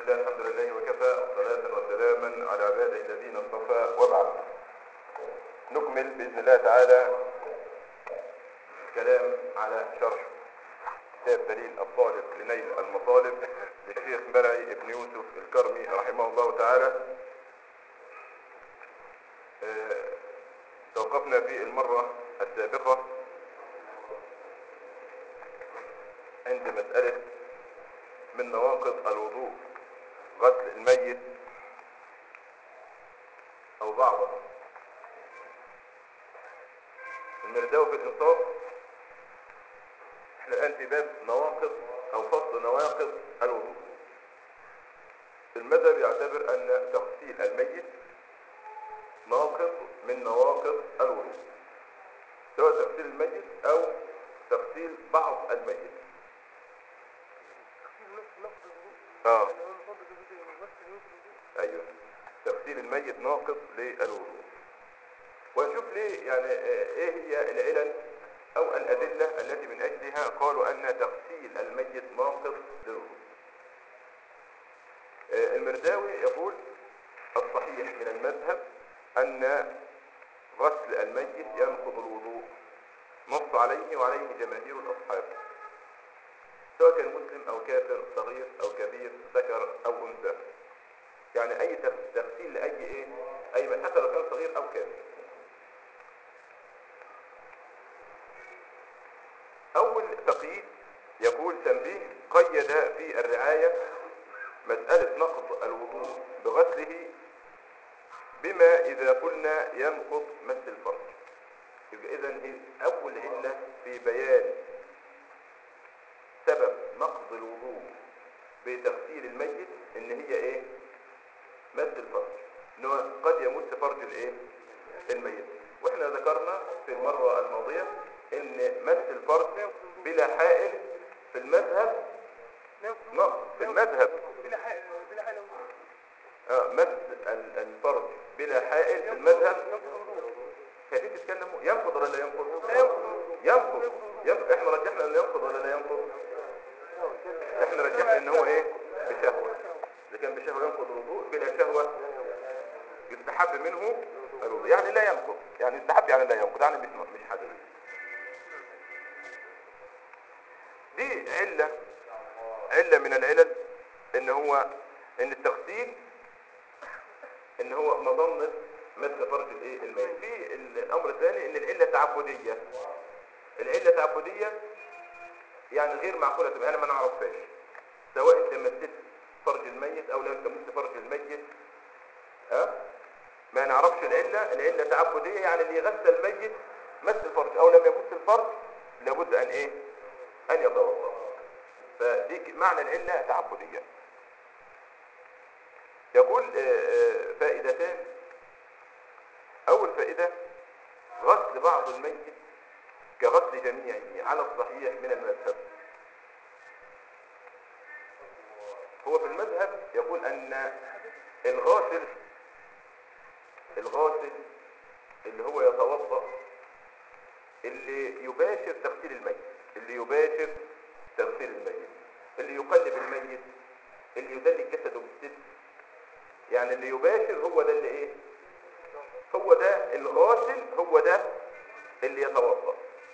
لله الحمد لله وكفى صلاة وسلاما على عباده الذين اصطفى وبعد نكمل بإذن الله تعالى كلام على شرح كتاب دليل الطالب لنيل المطالب للشيخ مرعي ابن يوسف الكرمي رحمه الله تعالى آه، توقفنا في المرة السابقة عند مسألة من نواقض الوضوء غسل الميت أو بعضه المرداوي في الإنصاف احنا الآن في باب نواقض أو فصل نواقض الوضوء المذهب يعتبر أن تغسيل الميت ناقض من نواقض الوضوء سواء تغسيل الميت أو تغسيل بعض الميت اه ايوه تغسيل الميت ناقض للوضوء ونشوف ليه يعني آه، ايه هي العلل او الادله التي من اجلها قالوا ان تغسيل الميت ناقض للوضوء آه، المرداوي يقول الصحيح من المذهب ان غسل الميت ينقض الوضوء نص عليه وعليه جماهير الاصحاب سواء كان مسلم او كافر صغير او كبير ذكر او انثى يعني اي تغ- تغسيل لاي ايه اي من حتى لو كان صغير او كافر اول تقييد يقول تنبيه قيد في الرعاية مسألة نقض الوضوء بغسله بما اذا قلنا ينقض مس الفرج يبقى اذا هي اول علة في بيان سبب نقض الوضوء بتغسيل الميت ان هي ايه مس الفرج ان هو قد يمس فرج الايه الميت واحنا ذكرنا في المرة الماضية ان مس الفرج بلا حائل في المذهب نقض في المذهب بلا حق بلا حق آه مس ال- الفرج بلا حائل في المذهب خليك تتكلموا ينقض ولا لا ينقض ينقض ينقض احنا رجحنا انه ينقض ولا لا ينقض احنا رجحنا ان هو ايه بشهوة اذا كان بشهوة ينقض الوضوء بلا شهوة يستحب منه الوضوء يعني لا ينقض يعني يستحب يعني لا ينقض يعني مش مش حدث دي علة علة من العلل ان هو ان التغسيل ان هو مظنة مثل فرج الايه الميت في ال- الامر الثاني ان العلة تعبدية العلة تعبدية يعني غير معقولة تبقى انا ما نعرفهاش سواء انت مسست فرج الميت او لم تمس فرج الميت ها ما نعرفش العلة العلة تعبدية يعني اللي يغسل الميت مس الفرج او لم يمس الفرج لابد ان ايه ان يتوضا فدي ك- معنى العلة تعبدية يقول آه، آه، فائدتان اول فائدة غسل بعض الميت كغسل جميعه على الصحيح من المذهب هو في المذهب يقول ان الغاسل الغاسل اللي هو يتوضا اللي يباشر تغسيل الميت اللي يباشر تغسيل الميت اللي يقلب الميت اللي يدلك جسده بالست يعني اللي يباشر هو ده اللي ايه هو ده الغاسل هو ده اللي يتوضا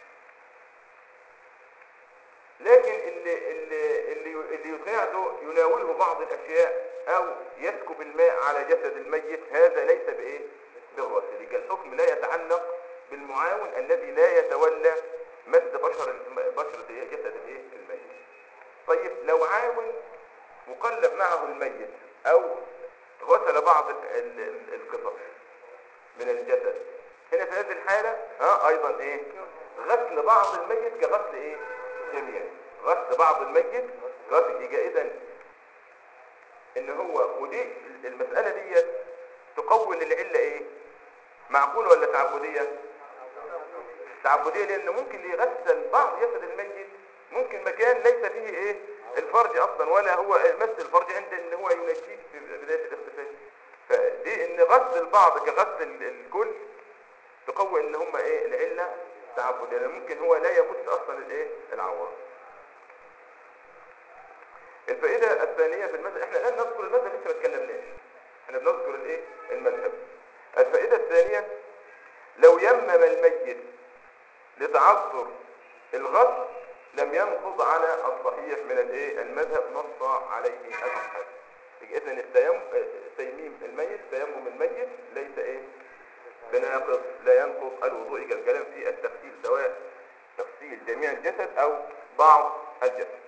لكن اللي اللي اللي اللي يساعده يناوله بعض الاشياء او يسكب الماء على جسد الميت هذا ليس بايه بالغسل يبقى الحكم لا يتعلق بالمعاون الذي لا يتولى مس بشر الم- بشرة إيه؟ جسد الايه الميت طيب لو عاون وقلب معه الميت او غسل بعض ال- ال- ال- القطع من الجسد هنا في هذه الحالة ها ايضا ايه غسل بعض الميت كغسل ايه جميع غسل بعض الميت غسل يبقى اذا ان هو ودي المسألة دي تقول العلة ايه معقولة ولا تعبدية تعبدية لان ممكن اللي يغسل بعض جسد الميت ممكن مكان ليس فيه ايه الفرج اصلا ولا هو مس الفرج عند ان هو ينجيه في بداية الاغتسال فدي ان غسل البعض كغسل ال- الكل تقوي ان هم ايه العلة تعبدية لان ممكن هو لا يمس اصلا الايه العورة الفائدة الثانية في المذهب احنا الآن نذكر المذهب لسه ما اتكلمناش احنا بنذكر الايه المذهب الفائدة الثانية لو يمم الميت لتعذر الغسل لم ينقض على الصحيح من الايه المذهب نص عليه الاصحاب اذا التيم تيميم الميت تيمم الميت ليس ايه بناقض لا ينقض الوضوء كالكلام في التغسيل سواء تغسيل جميع الجسد او بعض الجسد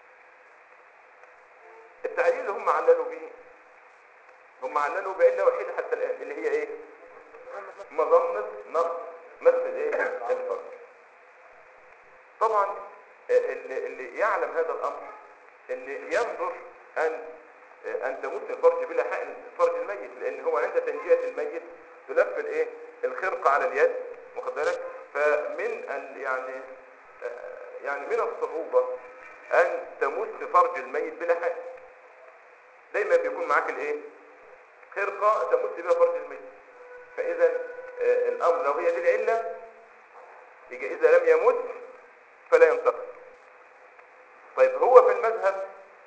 التعليل اللي هم عللوا به هم عللوا بعله وحيده حتى الان اللي هي ايه مظنه نقص مثل ايه الفرج طبعا اللي, اللي يعلم هذا الامر اللي ينظر ان ان تمس الفرج بلا حائل فرج الميت لان هو عند تنجيه الميت تلف الايه الخرقه على اليد واخد بالك فمن ال يعني يعني من الصعوبه ان تمس فرج الميت بلا حائل دايما بيكون معاك الايه خرقه تمس بها فرج الميت فاذا الامر لو هي دي العله يبقى اذا لم يمت فلا ينتقد طيب هو في المذهب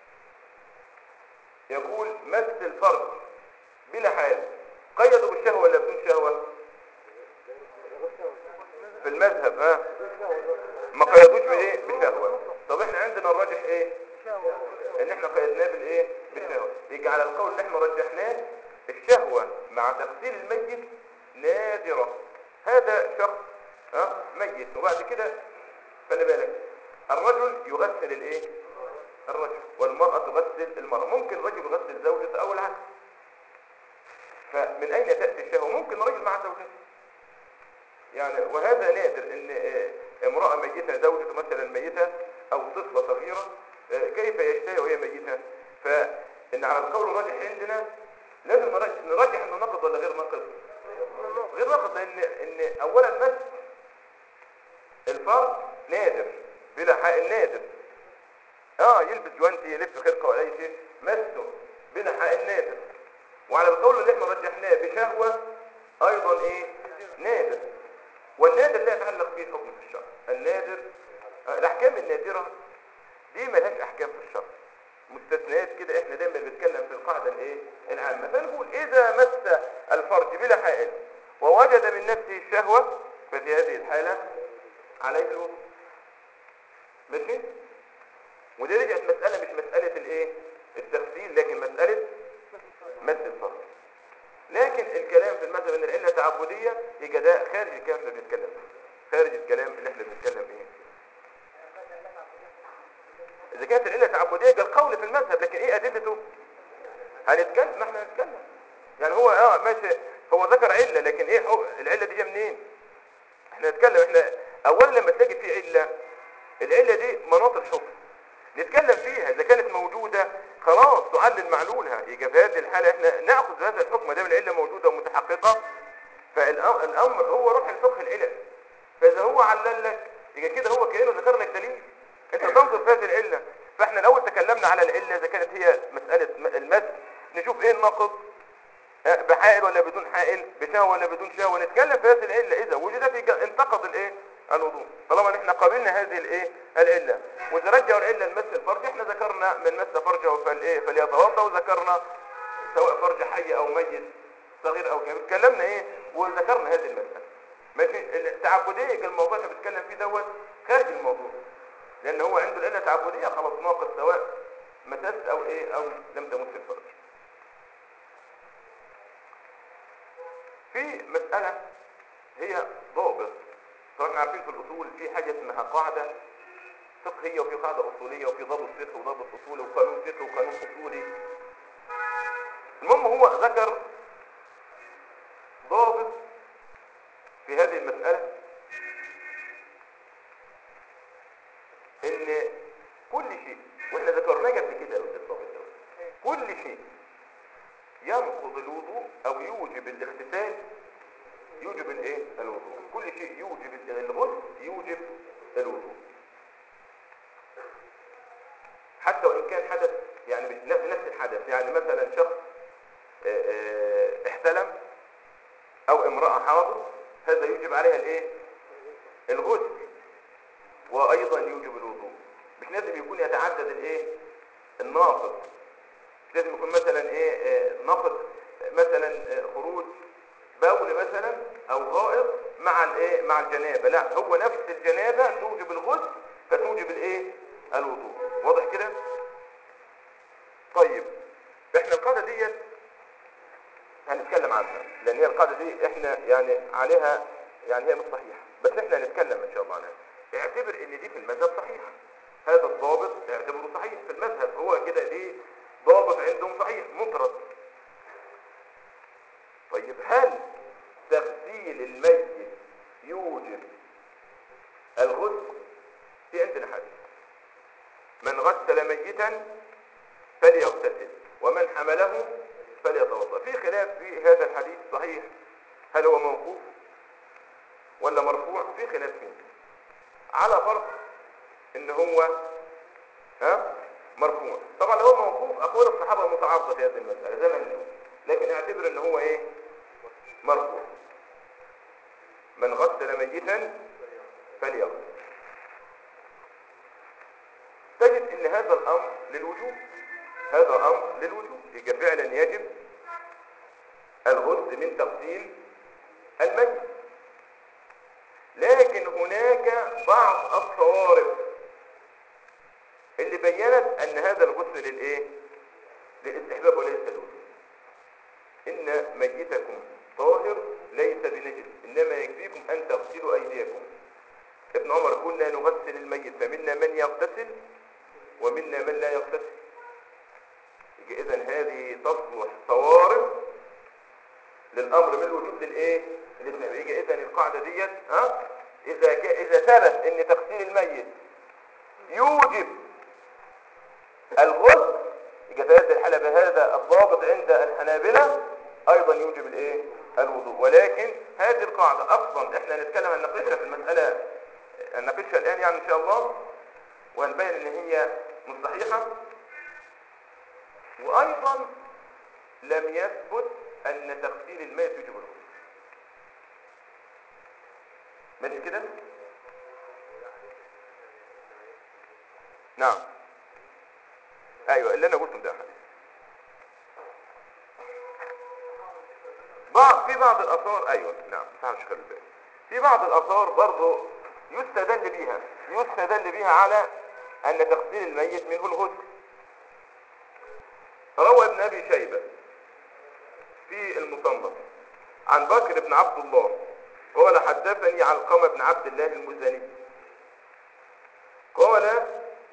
يقول مس الفرج بلا حال قيدوا بالشهوه ولا بدون شهوه في المذهب ها ما قيدوش بايه بالشهوه طب احنا عندنا الراجح ايه ان احنا قيدناه بالايه بالشهوه يجي على القول اللي احنا رجحناه الشهوه مع تغسيل الميت نادره هذا شخص ها ميت وبعد كده خلي بالك الرجل يغسل الايه الرجل والمرأة تغسل المرأة ممكن الرجل يغسل زوجته او العكس فمن اين تأتي الشهوة ممكن الرجل مع زوجته يعني وهذا نادر ان امرأة ميتة زوجته مثلا ميتة او طفلة صغيرة كيف يشتهي وهي ميتة فان على القول الراجح عندنا لازم نرجح انه نقض ولا غير نقض غير نقض لان ان اولا بس الفرد نادر بلا حائل نادر اه يلبس جوانتي يلف خرقه ولا اي شيء مسه بلا حائل نادر وعلى القول اللي احنا رجحناه بشهوه ايضا ايه نادر والنادر لا يتعلق به حكم في الشرع النادر آه الاحكام النادره دي ملهاش احكام في الشرع مستثنيات كده احنا دايما بنتكلم في القاعده الايه العامه فنقول اذا مس الفرج بلا حائل ووجد من نفسه الشهوه ففي هذه الحاله عليه الوضوء ماشي ودي رجعت مسألة مش مسألة الايه التغسيل لكن مسألة مس الفرج لكن الكلام في المذهب ان العلة تعبدية يبقى ده خارج الكلام اللي بنتكلم فيه خارج الكلام اللي احنا بنتكلم فيه اذا كانت العلة تعبدية يبقى القول في المذهب لكن ايه ادلته هنتكلم ما احنا هنتكلم يعني هو اه ماشي هو ذكر علة لكن ايه حق العلة دي جايه منين احنا نتكلم احنا اولا لما تلاقي في علة العلة دي مناط الحكم نتكلم فيها اذا كانت موجودة خلاص تعلل معلولها يبقى في هذه الحالة احنا ناخذ هذا الحكم ما دام العلة موجودة ومتحققة فالامر هو روح الفقه العلل فاذا هو علل لك يبقى كده هو كأنه ذكر لك دليل انت تنظر في هذه العلة فاحنا الاول تكلمنا على العلة اذا كانت هي مسألة المس نشوف ايه الناقض بحائل ولا بدون حائل بشهوة ولا بدون شهوة نتكلم في هذه العلة اذا وجد في انتقض الايه الوضوء طالما ان احنا قابلنا هذه الايه العله واذا رجعوا العله لمس الفرج احنا ذكرنا من مس فرجه فالايه فليتوضا وذكرنا سواء فرج حي او ميت صغير او كبير اتكلمنا ايه وذكرنا هذه المساله ماشي التعبديه الموضوع اللي بنتكلم فيه دوت خارج الموضوع لان هو عنده العله تعبديه خلاص ناقض سواء مسست او ايه او لم تمس الفرج في مساله هي ضابط طبعا عارفين في الاصول في حاجه اسمها قاعده فقهيه وفي قاعده اصوليه وفي ضابط فقه وضابط اصولي وقانون فقه وقانون اصولي المهم هو ذكر ضابط في هذه المساله ان كل شيء واحنا ذكرناه قبل كده الضابط ده كل شيء ينقض الوضوء او يوجب الاغتسال يوجب الايه الوضوء كل شيء يوجب الغسل يوجب الوضوء حتى وان كان حدث يعني مش نفس الحدث يعني مثلا شخص احتلم او امرأة حاضر هذا يوجب عليها الايه الغسل وايضا يوجب الوضوء مش لازم يكون يتعدد الايه الناقض لازم يكون مثلا ايه آه، ناقض مثلا آه، خروج بول مثلا او غائط مع الايه مع الجنابه لا هو نفس الجنابه توجب الغسل فتوجب الايه الوضوء واضح كده طيب احنا القاعده ديت هنتكلم عنها لان هي القاعده دي احنا يعني عليها يعني هي مش صحيحه بس احنا هنتكلم ان شاء الله عنها اعتبر ان دي في المذهب صحيحه هذا الضابط اعتبره صحيح في المذهب هو كده دي ضابط عندهم صحيح مفرد طيب هل تغسيل الميت يوجب الغسل في عندنا حديث من غسل ميتا فليغتسل ومن حمله فليتوضا في خلاف في هذا الحديث صحيح هل هو موقوف ولا مرفوع في خلاف فيه على فرض ان هو ها مرفوع طبعا لو هو موقوف اقوال الصحابه متعارضه في هذه المساله زي ما نشوف لكن اعتبر ان هو ايه مرفوع من غسل ميتا فليغسل تجد ان هذا الامر للوجوب هذا امر للوجوب يبقى فعلا يجب الغسل من تغسيل الميت لكن هناك بعض الصوارف اللي بينت ان هذا الغسل للايه للاستحباب وليس للوجوب ان ميتكم طاهر ليس بنجس انما يكفيكم ان تغسلوا ايديكم ابن عمر كنا نغسل الميت فمنا من يغتسل ومنا من لا يغتسل اذا هذه تصلح صوارف للامر من الوجود للايه للاستحباب يجي اذا القاعده ديت ها اذا جاء اذا ثبت ان تغسيل الميت يوجب الغسل يبقى في هذه الحاله بهذا الضابط عند الحنابلة ايضا يوجب الايه الوضوء ولكن هذه القاعدة اصلا احنا هنتكلم عن نقاشها في المسألة هنناقشها الان يعني ان شاء الله وهنبين ان هي مش صحيحة وايضا لم يثبت ان تغسيل الماء يوجب الغسل ماشي كده نعم ايوه اللي انا قلته ده حديث بعض في بعض الاثار ايوه نعم صح مش خلي بالك في بعض الاثار برضه يستدل بها يستدل بها على ان تغسيل الميت منه الغسل روى ابن ابي شيبه في المصنف عن بكر بن عبد الله قال حدثني علقمه بن عبد الله المزني قال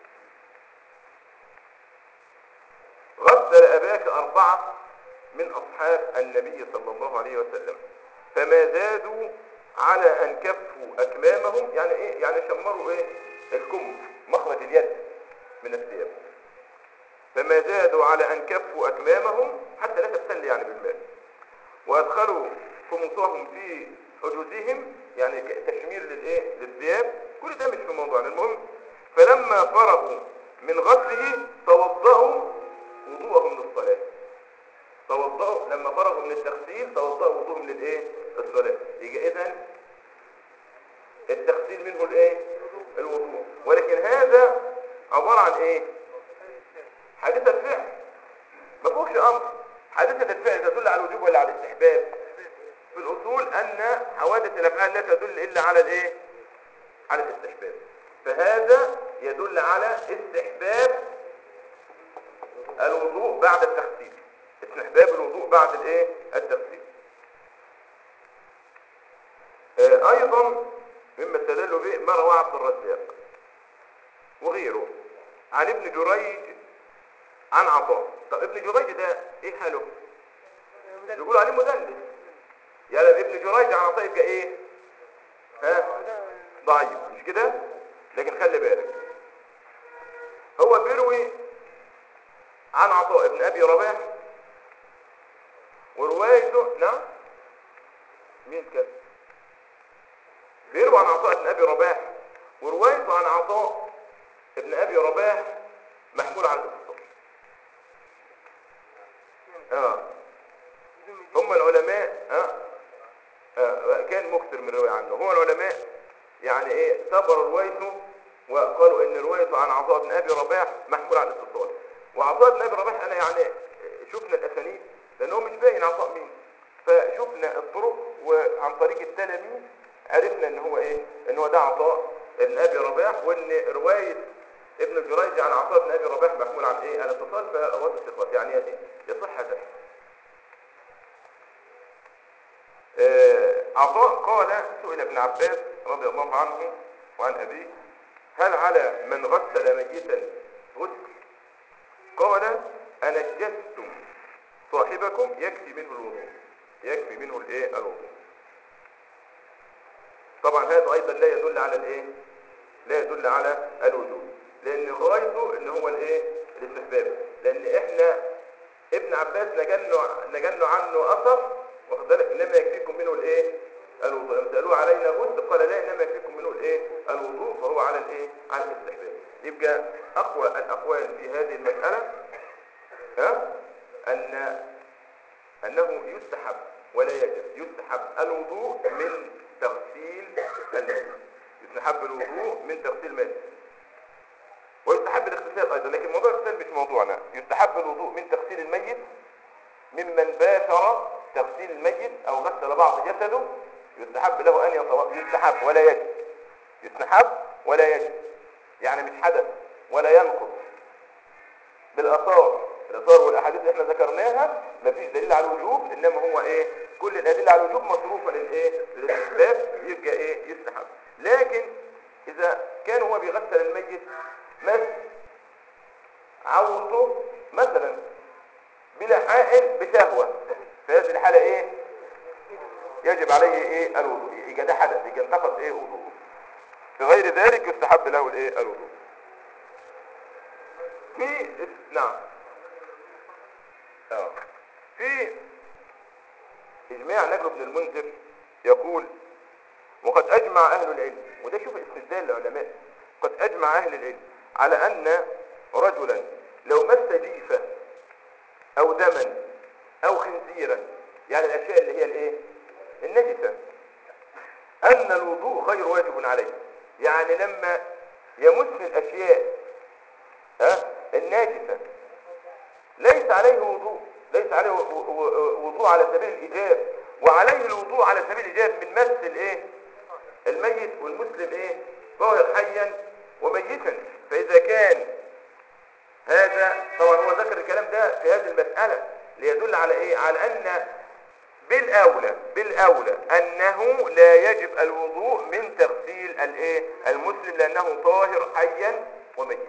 غسل أباك أربعة من أصحاب النبي صلى الله عليه وسلم فما زادوا على أن كفوا أكمامهم يعني إيه يعني شمروا إيه الكم مخرج اليد من الثياب فما زادوا على أن كفوا أكمامهم حتى لا تبتل يعني بالماء وأدخلوا خمصهم في حجوزهم يعني تشمير للإيه للثياب كل ده مش في موضوعنا المهم فلما فرغوا من غسله توضأوا وضوءهم للصلاة توضأوا لما فرغوا من التغسيل توضأوا وضوءهم للايه الصلاة يجي اذا التغسيل منه الايه الوضوء ولكن هذا عبارة عن ايه حادثة الفعل ما فيهوش امر حادثة الفعل تدل على الوجوب ولا على الاستحباب في الاصول ان حوادث الافعال لا تدل الا على الايه على الاستحباب فهذا يدل على استحباب الوضوء بعد التغسيل استحباب الوضوء بعد الايه التغسيل آه ايضا مما استدلوا به ما رواه عبد الرزاق وغيره عن ابن جريج عن عطاء طب ابن جريج ده ايه حاله يقول عليه مدلس يعني ابن جريج عن عطاء يبقى ايه ها ضعيف مش كده لكن خلي بالك هو بيروي عن عطاء ابن ابي رباح وروايته نعم مين كان بيروي عن عطاء ابن ابي رباح وروايته عن عطاء ابن ابي رباح محمول على الاتصال اه هم العلماء اه, آه. كان مكثر من الرواية عنه هم العلماء يعني ايه اعتبروا روايته وقالوا ان روايته عن عطاء بن ابي رباح محمول على الاتصال وعطاء بن ابي رباح انا يعني شفنا الاسانيد لان هو مش باين عطاء مين فشفنا الطرق وعن طريق التلاميذ عرفنا ان هو ايه ان هو ده عطاء ابن ابي رباح وان روايه ابن جريج عن عطاء بن ابي رباح محمول عن ايه الاتصال فرواه الثقات يعني ايه يصح هذا آه، عطاء قال سئل ابن عباس رضي الله عنه وعن أبيه هل على من غسل ميتا غسل قال أنجستم صاحبكم يكفي منه الوضوء يكفي منه الايه الوضوء طبعا هذا ايضا لا يدل على الايه لا يدل على الوجوب لان غايته ان هو الايه الاستحباب لان احنا ابن عباس نجل نجل عنه اثر واخد بالك انما يكفيكم منه الايه الوضوء لما سالوه علينا غسل قال لا انما يكفيكم منه الايه الوضوء فهو على الايه على الاستحباب يبقى اقوى الاقوال في هذه المساله ها ان انه يستحب ولا يجب يستحب الوضوء من تغسيل الميت يستحب الوضوء من تغسيل الميت ويستحب الاغتسال ايضا لكن موضوع الاغتسال مش موضوعنا يستحب الوضوء من تغسيل الميت ممن باشر تغسيل الميت او غسل بعض جسده يستحب له ان يتوضا يستحب ولا يجب يستحب ولا يجب يعني مش حدث ولا ينقض بالاثار الاثار والاحاديث اللي احنا ذكرناها مفيش دليل على الوجوب انما هو ايه كل الادله على الوجوب مصروفه للايه للاستحباب يبقى ايه يستحب لكن اذا كان هو بيغسل الميت مس عورته مثلا بلا حائل بشهوه في هذه الحاله ايه يجب عليه ايه الوضوء يبقى ده حدث يبقى انتقض ايه وضوءه في غير ذلك يستحب له الايه الوضوء في نعم اه في اجماع نجل بن المنذر يقول وقد اجمع اهل العلم وده شوف استدلال العلماء قد اجمع اهل العلم على ان رجلا لو مس جيفه او دما او خنزيرا يعني الاشياء اللي هي الايه النجسه ان الوضوء غير واجب عليه يعني لما يمس الاشياء ها الناجسه ليس عليه وضوء ليس عليه و- و- وضوء على سبيل الايجاب وعليه الوضوء على سبيل الايجاب من مس الايه الميت والمسلم ايه ظاهر حيا وميتا فاذا كان هذا طبعا هو ذكر الكلام ده في هذه المسألة ليدل على ايه على ان بالاولى بالاولى انه لا يجب الوضوء من تغسيل الايه المسلم لانه طاهر حيا وميتا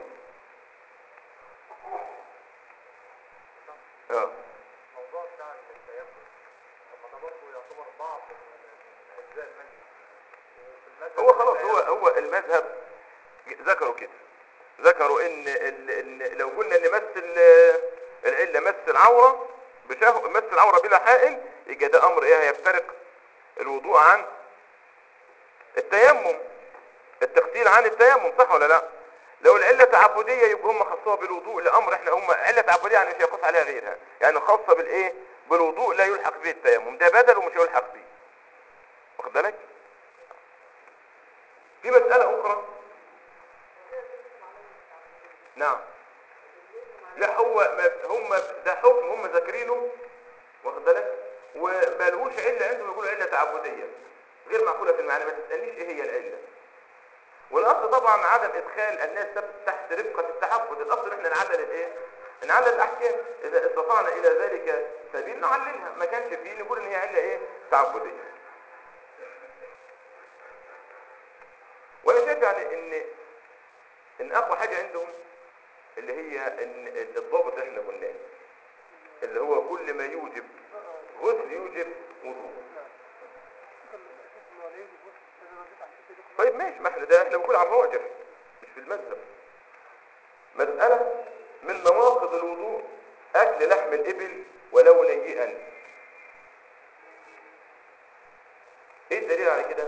اه الموضوع بتاع التيمم طب ما ده برضه يعتبر بعض من اجزاء المجلس وفي المذهب هو خلاص هو التيمم هو المذهب ذكروا كده ذكروا ان, ال- ان لو قلنا ان مس ال- العله مس العوره بشهوه مس العوره بلا حائل يبقى ده امر ايه هيفترق الوضوء عن التيمم التغسيل عن التيمم صح ولا لا لو العله تعبديه يبقى هم خصوها بالوضوء لامر احنا هم عله تعبديه يعني مش هيقص عليها غيرها يعني خاصه بالايه بالوضوء لا يلحق به التيمم ده بدل ومش هيلحق به واخد بالك في مساله اخرى نعم لا هو ما هم ده حكم هم ذاكرينه واخد بالك وما لهوش عله عندهم يقولوا عله تعبديه غير معقوله في المعنى ما تسالنيش ايه هي العله والاصل طبعا عدم ادخال الناس تحت رفقه التعبد الاصل ان احنا نعلل الايه نعلل الاحكام اذا استطعنا الى ذلك سبيل نعللها ما كانش فيه نقول ان هي عله ايه تعبديه وانا شايف يعني ان ان اقوى حاجه عندهم اللي هي ان الضابط اللي احنا قلناه اللي هو كل ما يوجب غسل يوجب وضوء طيب ماشي ما احنا ده احنا بنقول على الراجح مش في المذهب مسألة من نواقض الوضوء أكل لحم الإبل ولو نيئا ايه الدليل على كده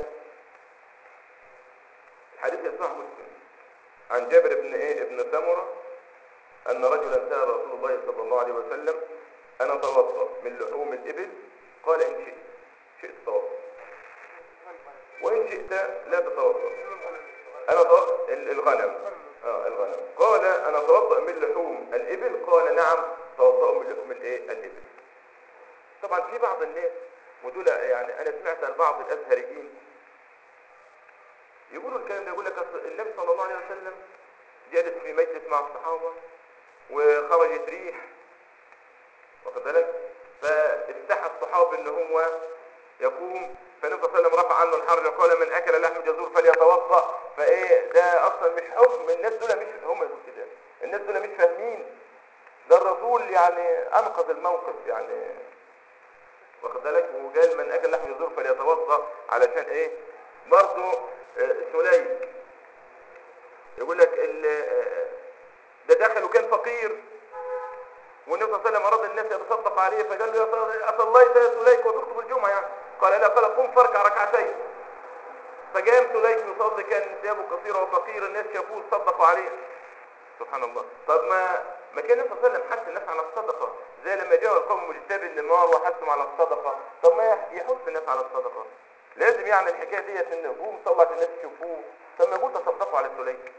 الحديث يصح مسلم عن جابر بن ايه ابن سمرة ان رجلا سأل رسول الله صلى الله عليه وسلم انا اتوضا من لحوم الابل قال ان شئت شئت توضا وان شئت لا تتوضا انا توضا ال- الغنم اه الغنم قال انا اتوضا من لحوم الابل قال نعم توضأوا من لحوم الايه الابل طبعا في بعض الناس ودول يعني انا سمعت عن بعض الازهريين يقولوا الكلام ده يقول لك أصل النبي صلى الله عليه وسلم جالس في مجلس مع الصحابه وخرجت ريح واخد بالك فاستحى الصحابي ان هو يقوم فالنبي صلى الله عليه وسلم رفع عنه الحرج وقال من اكل لحم جزور فليتوضا فايه ده اصلا مش حكم الناس دول مش هم يقولوا كده الناس دول مش فاهمين ده الرسول يعني انقذ الموقف يعني واخد بالك وقال من اكل لحم جزور فليتوضا علشان ايه برضه آه، سليك يقول لك ال- آه، ده دخل وكان فقير والنبي صلى الله عليه وسلم اراد الناس يتصدق عليه فقال له يا ص- اصليت يا سليك وتخطب الجمعه يعني قال لا قال قم فاركع ركعتين فقام سليك يصلي كان ثيابه قصيره وفقير الناس شافوه صدقوا عليه سبحان الله طب ما ما كان النبي صلى الله عليه وسلم حث الناس على الصدقه زي لما جاء القوم مجتاب النمار وحثهم على الصدقه طب ما يحث الناس على الصدقه لازم يعني الحكايه ديت ان قوم صلى الناس يشوفوه طب ما يقول تصدقوا على سليك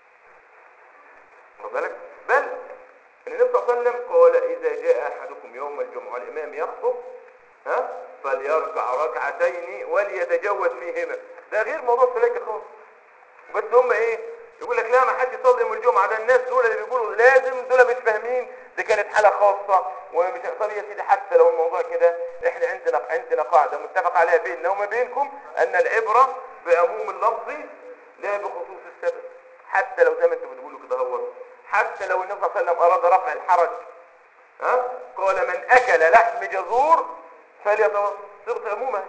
واخد بالك بل ان النبي صلى الله عليه وسلم قال اذا جاء احدكم يوم الجمعه الامام يخطب ها فليركع ركعتين وليتجوز فيهما ده غير موضوع سليك خالص بس هم ايه يقول لك لا ما حد يصلي يوم الجمعه ده الناس دول اللي بيقولوا لازم دول مش فاهمين دي كانت حاله خاصه ومش طب يا سيدي حتى لو الموضوع كده احنا عندنا عندنا قاعده متفق عليها بيننا وما بينكم ان العبره بعموم اللفظ لا بخصوص السبب حتى لو زي ما انتم بتقولوا كده هو حتى لو النبي صلى الله عليه وسلم اراد رفع الحرج ها قال من اكل لحم جزور فليتوضا صيغه عمومه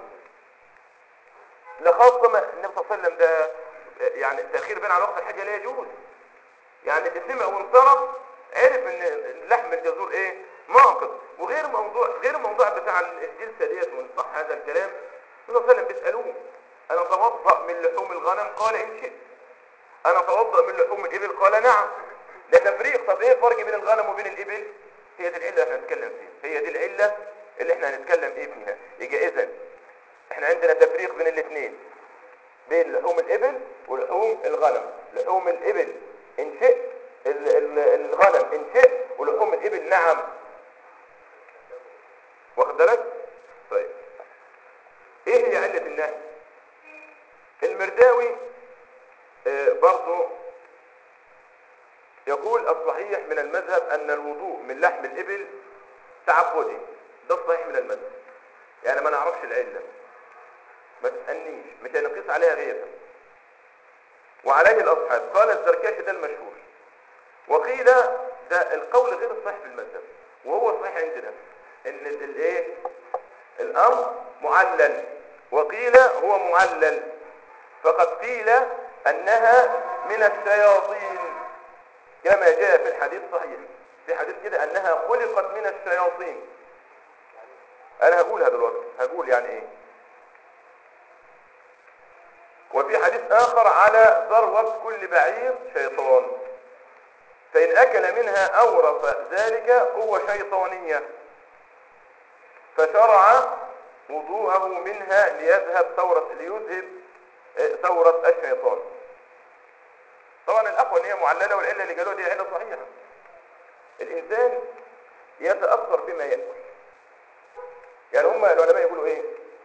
لخاصه ما النبي صلى الله عليه وسلم ده يعني التاخير بين على وقت الحاجه لا يجوز يعني اللي سمع وانصرف عرف ان لحم الجزور ايه ناقض وغير موضوع غير الموضوع بتاع الجلسه ديت وان صح هذا الكلام النبي صلى الله عليه وسلم بيسالوه انا اتوضا من لحوم الغنم قال ان شئت انا اتوضا من لحوم الابل قال نعم ده تفريق طب ايه الفرق بين الغنم وبين الابل هي دي العله اللي احنا هنتكلم فيها هي دي العله اللي احنا هنتكلم ايه فيها يبقى اذا احنا عندنا تفريق بين الاثنين بين لحوم الابل ولحوم الغنم لحوم الابل ان شئت ال- ال- الغنم ان شئت ولحوم الابل نعم واخد بالك طيب ايه هي عله النهي المرداوي آه، برضو يقول الصحيح من المذهب ان الوضوء من لحم الابل تعبدي ده الصحيح من المذهب يعني ما نعرفش العله ما تسألنيش مش هنقيس عليها غيرها وعليه الأصحاب قال الزركاشي ده المشهور وقيل ده القول غير الصحيح في المذهب وهو الصحيح عندنا ان ال- الايه الامر معلل وقيل هو معلل فقد قيل انها من الشياطين كما جاء في الحديث صحيح في حديث كده انها خلقت من الشياطين انا هقولها دلوقتي هقول يعني ايه وفي حديث آخر على ذروة كل بعير شيطان فإن أكل منها أورث ذلك قوة شيطانية فشرع وضوءه منها ليذهب ثورة ليذهب آه، ثورة الشيطان طبعا الأقوى أن هي معللة والعلة اللي قالوها دي علة صحيحة الإنسان يتأثر بما يأكل يعني هم العلماء يقولوا إيه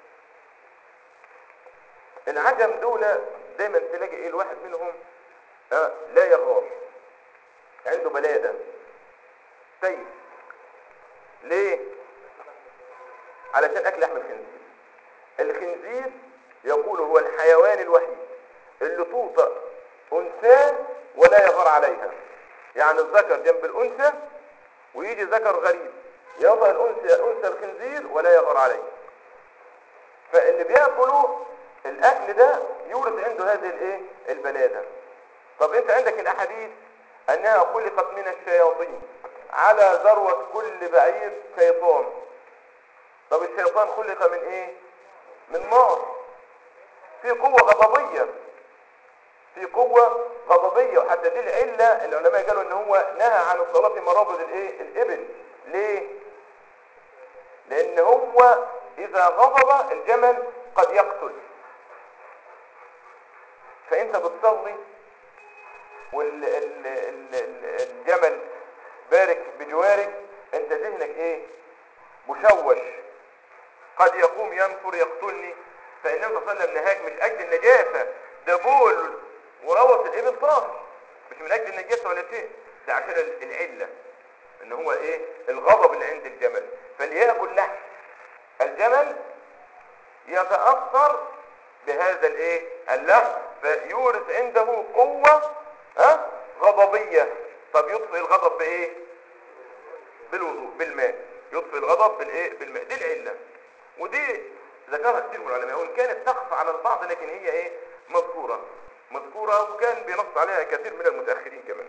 العجم دول دايما تلاقي ايه الواحد منهم آه لا يغار عنده بلادة سيف ليه علشان اكل لحم الخنزير الخنزير يقول هو الحيوان الوحيد اللي توطأ انثى ولا يغار عليها يعني الذكر جنب الانثى ويجي ذكر غريب يطأ الانثى انثى الخنزير ولا يغار عليه فاللي بياكلوا الاكل ده يورث عنده هذه الايه البلاده طب انت عندك الاحاديث انها خلقت من الشياطين على ذروه كل بعير شيطان طب الشيطان خلق من ايه من نار في قوه غضبيه في قوه غضبيه وحتى دي العله العلماء قالوا ان هو نهى عن الصلاه في مرابض الايه الابل ليه لان هو اذا غضب الجمل قد يقتل فانت بتصلي والجمل بارك بجوارك انت ذهنك ايه مشوش قد يقوم ينفر يقتلني فالنبي صلى الله عليه وسلم نهاك مش اجل النجاسه ده بول وروث الابل طاهر مش من اجل النجاسه ولا شيء ده عشان ال- العله ان هو ايه الغضب اللي عند الجمل فليأكل لحم الجمل يتأثر بهذا الايه اللحم فيورث عنده قوة ها غضبية طب يطفئ الغضب بايه بالوضوء بالماء يطفئ الغضب بالايه بالماء دي العلة ودي ذكرها كثير من العلماء وان كانت تخفى على البعض لكن هي ايه مذكورة مذكورة وكان بينص عليها كثير من المتأخرين كمان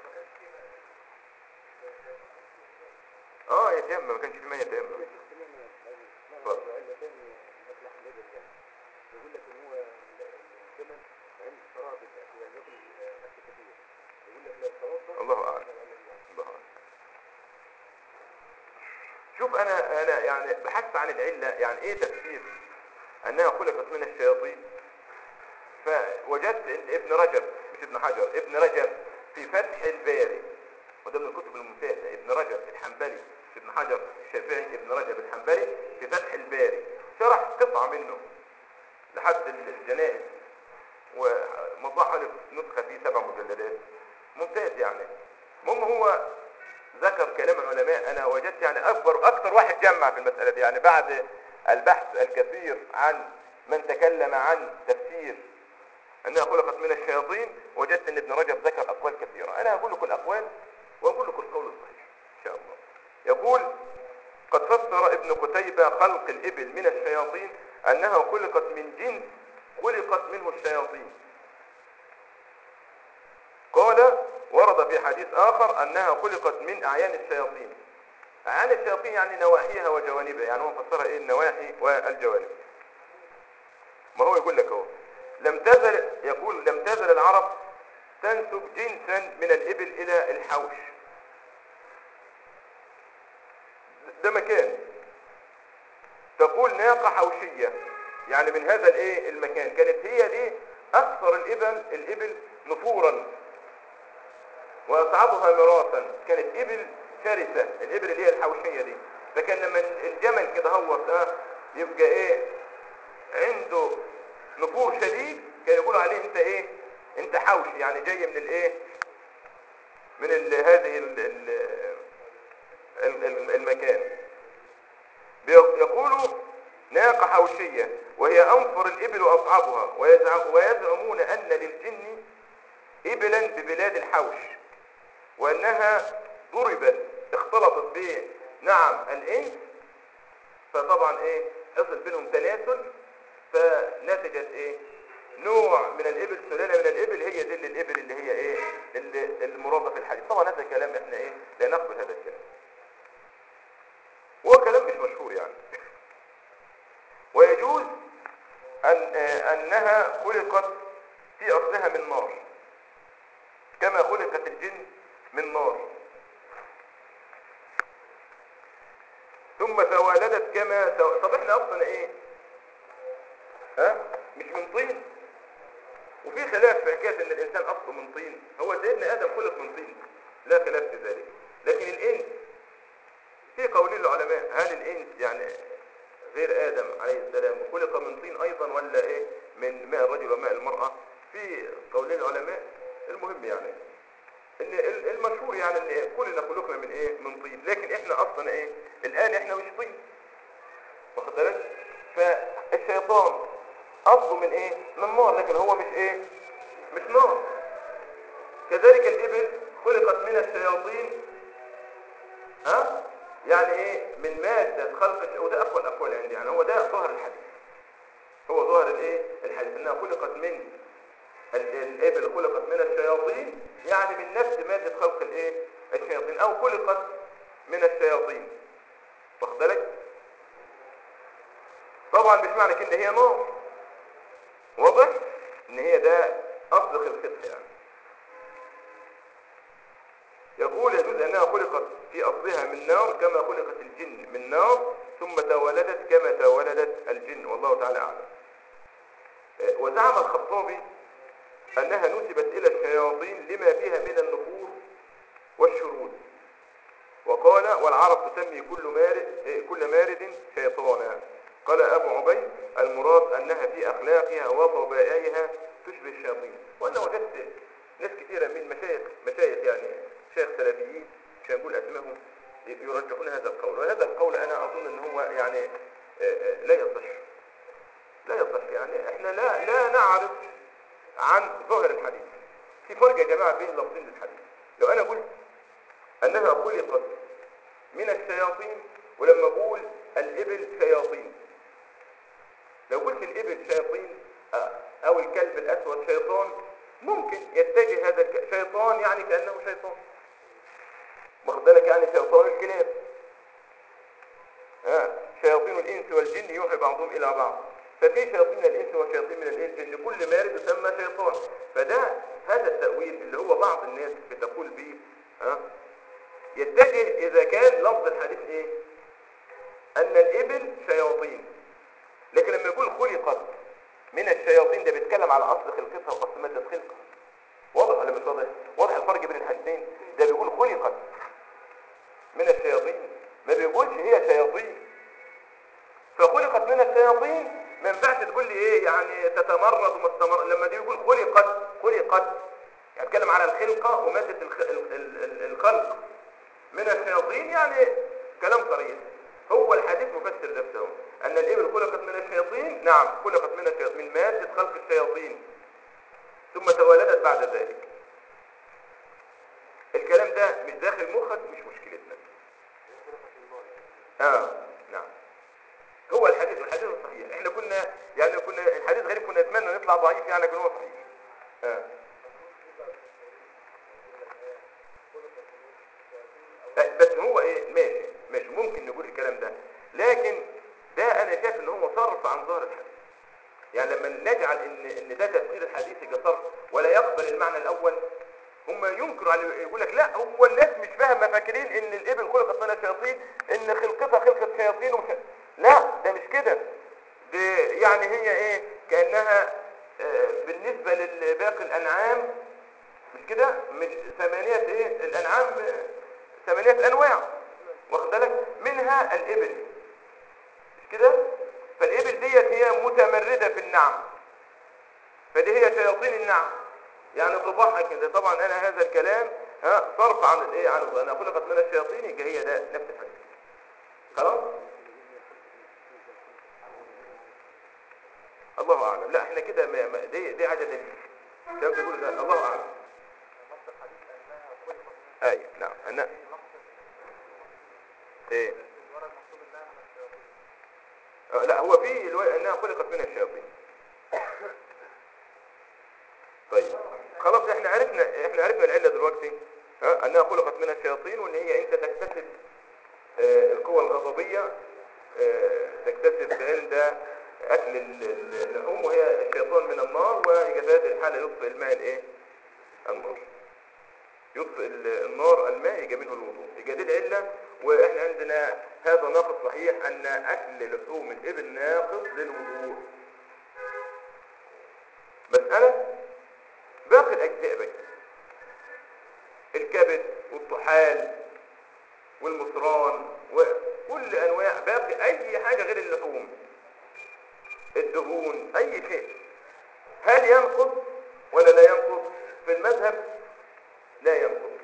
اه يتيمم ما كانش في ماء يتيمم اتفضل. يقول لك ان هو الجمل عند شراب يعني ياكل اكل كثير يقول لك لو توضا الله اعلم الله أعلم. شوف انا انا يعني بحثت عن العله يعني ايه تفسير انها خلقت من الشياطين فوجدت ان ابن رجب مش ابن حجر ابن رجب في فتح الباري وده من الكتب الممتازه ابن رجب الحنبلي مش ابن حجر الشافعي ابن رجب الحنبلي في فتح الباري شرح قطعه منه لحد الجنائز ومطبوع حوالي نسخه فيه سبع مجلدات ممتاز يعني المهم هو ذكر كلام العلماء انا وجدت يعني اكبر اكثر واحد جمع في المساله دي يعني بعد البحث الكثير عن من تكلم عن تفسير انها خلقت من الشياطين وجدت ان ابن رجب ذكر اقوال كثيره انا هقول لكم الاقوال واقول لكم القول الصحيح ان شاء الله يقول قد فسر ابن قتيبة خلق الإبل من الشياطين أنها خلقت من جنس خلقت منه الشياطين قال ورد في حديث آخر أنها خلقت من أعيان الشياطين أعيان الشياطين يعني نواحيها وجوانبها يعني هو فسرها إيه النواحي والجوانب ما هو يقول لك هو لم تزل يقول لم تزل العرب تنسب جنسا من الإبل إلى الحوش ده مكان تقول ناقة حوشية يعني من هذا الايه المكان كانت هي دي اكثر الابل الابل نفورا واصعبها مراسا كانت ابل شرسة الابل اللي هي الحوشية دي فكان لما الجمل كده هو آه، يبقى ايه عنده نفور شديد كان يقولوا عليه انت ايه انت حوشي يعني جاي من الايه من ال هذه ال ال ال- ال- المكان بيق- يقولوا ناقة حوشية وهي أنفر الإبل وأصعبها ويزعم ويزعمون أن للجن إبلا ببلاد الحوش وأنها ضربت اختلطت به نعم الإنس فطبعا إيه حصل بينهم تناسل فنتجت إيه نوع من الإبل سلالة من الإبل هي دي اللي الإبل اللي هي إيه اللي المرادة في الحديث طبعا هذا الكلام إحنا إيه لا نقبل هذا الكلام وهو كلام مش مشهور يعني ويجوز أن آه، أنها خلقت في أصلها من نار كما خلقت الجن من نار ثم توالدت كما تو... طب احنا اصلا ايه ها مش من طين وفي خلاف في حكايه ان الانسان اصله من طين هو سيدنا ادم خلق من طين لا خلاف في ذلك لكن الانس في قولين العلماء هل الانس يعني غير ادم عليه السلام خلق من طين ايضا ولا ايه من ماء الرجل وماء المراه في قولين العلماء المهم يعني ان ال- المشهور يعني ان كلنا خلقنا من ايه من طين لكن احنا اصلا ايه الان احنا مش طين واخد بالك فالشيطان اصله من ايه من نار لكن هو مش ايه مش نار كذلك الابل خلقت من الشياطين ها يعني ايه من مادة خلق الش- وده اقوى الاقوال عندي يعني هو ده ظهر الحديث هو ظهر الايه الحديث انها خلقت من ال- الابل خلقت من الشياطين يعني من نفس مادة خلق الايه الشياطين او خلقت من الشياطين واخد بالك طبعا مش معنى كده هي نار واضح ان هي ده اصل خلقتها يعني يقول يجوز انها خلقت في اصلها من نار كما خلقت الجن من نار ثم تولدت كما تولدت الجن والله تعالى اعلم آه، وزعم الخطابي انها نسبت الى الشياطين الشياطين لما فيها من النفور والشرود وقال والعرب تسمي كل مارد إيه، كل مارد شيطانا قال ابو عبيد المراد انها في اخلاقها وطبائعها تشبه الشياطين وانا وجدت ناس كثيره من مشايخ مشايخ يعني شيخ سلفيين مش هنقول اسمائهم يرجحون هذا القول وهذا القول انا اظن ان هو يعني آه، آه، لا يصح لا يصح يعني احنا لا لا نعرف عن ظاهر الحديث في فرق يا جماعه بين لفظين للحديث لو انا قلت انها خلقت من الشياطين ولما اقول الابل شياطين لو قلت الابل شياطين آه، او الكلب الاسود شيطان ممكن يتجه هذا الك... شيطان يعني كانه شيطان واخد بالك يعني شيطان الكلاب آه. شياطين الانس والجن يوحي بعضهم الى بعض ففي شياطين الانس وشياطين من الانس كل مارد يسمى شيطان فده هذا التاويل اللي هو بعض الناس بتقول به ها يتجه اذا كان لفظ الحديث ايه ان الابل شياطين لكن لما يقول خلقت من الشياطين ده بيتكلم على اصل خلقتها واصل ماده خلقها واضح ولا مش واضح واضح الفرق بين الحديثين ده بيقول خلقت من الشياطين ما بيقولش هي شياطين فخلقت من الشياطين ما ينفعش تقول لي ايه يعني تتمرد ومستمر لما دي يقول خلقت خلقت يعني اتكلم على الخلقه وماده الخ... ال- ال- ال- الخلق من الشياطين يعني كلام صريح هو الحديث مفسر نفسه ان الابل خلقت من الشياطين نعم خلقت من الشياطين من ماده خلق الشياطين ثم تولدت بعد ذلك الكلام ده مش داخل مخك مش مشكلتنا اه نعم هو الحديث الحديث الصحيح احنا كنا يعني كنا الحديث غريب كنا نتمنى نطلع ضعيف يعني لكن هو صحيح اه آه، بس هو ايه ماشي ماشي ممكن نقول الكلام ده لكن ده انا شايف ان هو صرف عن ظاهر الحديث يعني لما نجعل ان ان ده تفسير الحديث يبقى صرف ولا يقبل المعنى الاول هم ينكروا على يقول لك لا هو الناس مش فاهمه فاكرين ان الابل خلقت من الشياطين ان خلقتها خلقه شياطين ومش لا ده مش كده دي يعني هي ايه كانها آه، بالنسبه لباقي الانعام مش كده مش ثمانيه ايه الانعام آه، ثمانيه انواع واخد بالك منها الابل مش كده فالابل ديت هي متمرده في النعم فدي هي شياطين النعم يعني طباعها كده طبعا انا هذا الكلام ها صرف عن الايه عن انا خلقت من الشياطين يبقى هي ده نفس الحديث خلاص الله اعلم لا احنا كده ما- ما- دي دي حاجه دليل كم تقول ده الله اعلم نص الحديث انها خلقت من اي نعم انا نص ايه الورق المكتوب انها من الشياطين آه، لا هو في الو- انها خلقت من الشياطين طيب خلاص احنا عرفنا احنا عرفنا العله دلوقتي ها انها خلقت من الشياطين وان هي انت تكتسب آه، القوى الغضبيه آه، تكتسب عند اكل ال- ال- اللحوم وهي الشيطان من النار وإجازات الحاله يطفئ الماء الايه النار يطفئ ال- النار الماء يجي منه الوضوء يبقى دي العله واحنا عندنا هذا ناقض صحيح ان اكل لحوم الابل ناقض للوضوء مساله باقي الاجزاء بقى الكبد والطحال والمصران وكل انواع باقي اي حاجه غير اللحوم الدهون اي شيء هل ينقض ولا لا ينقض في المذهب لا ينقض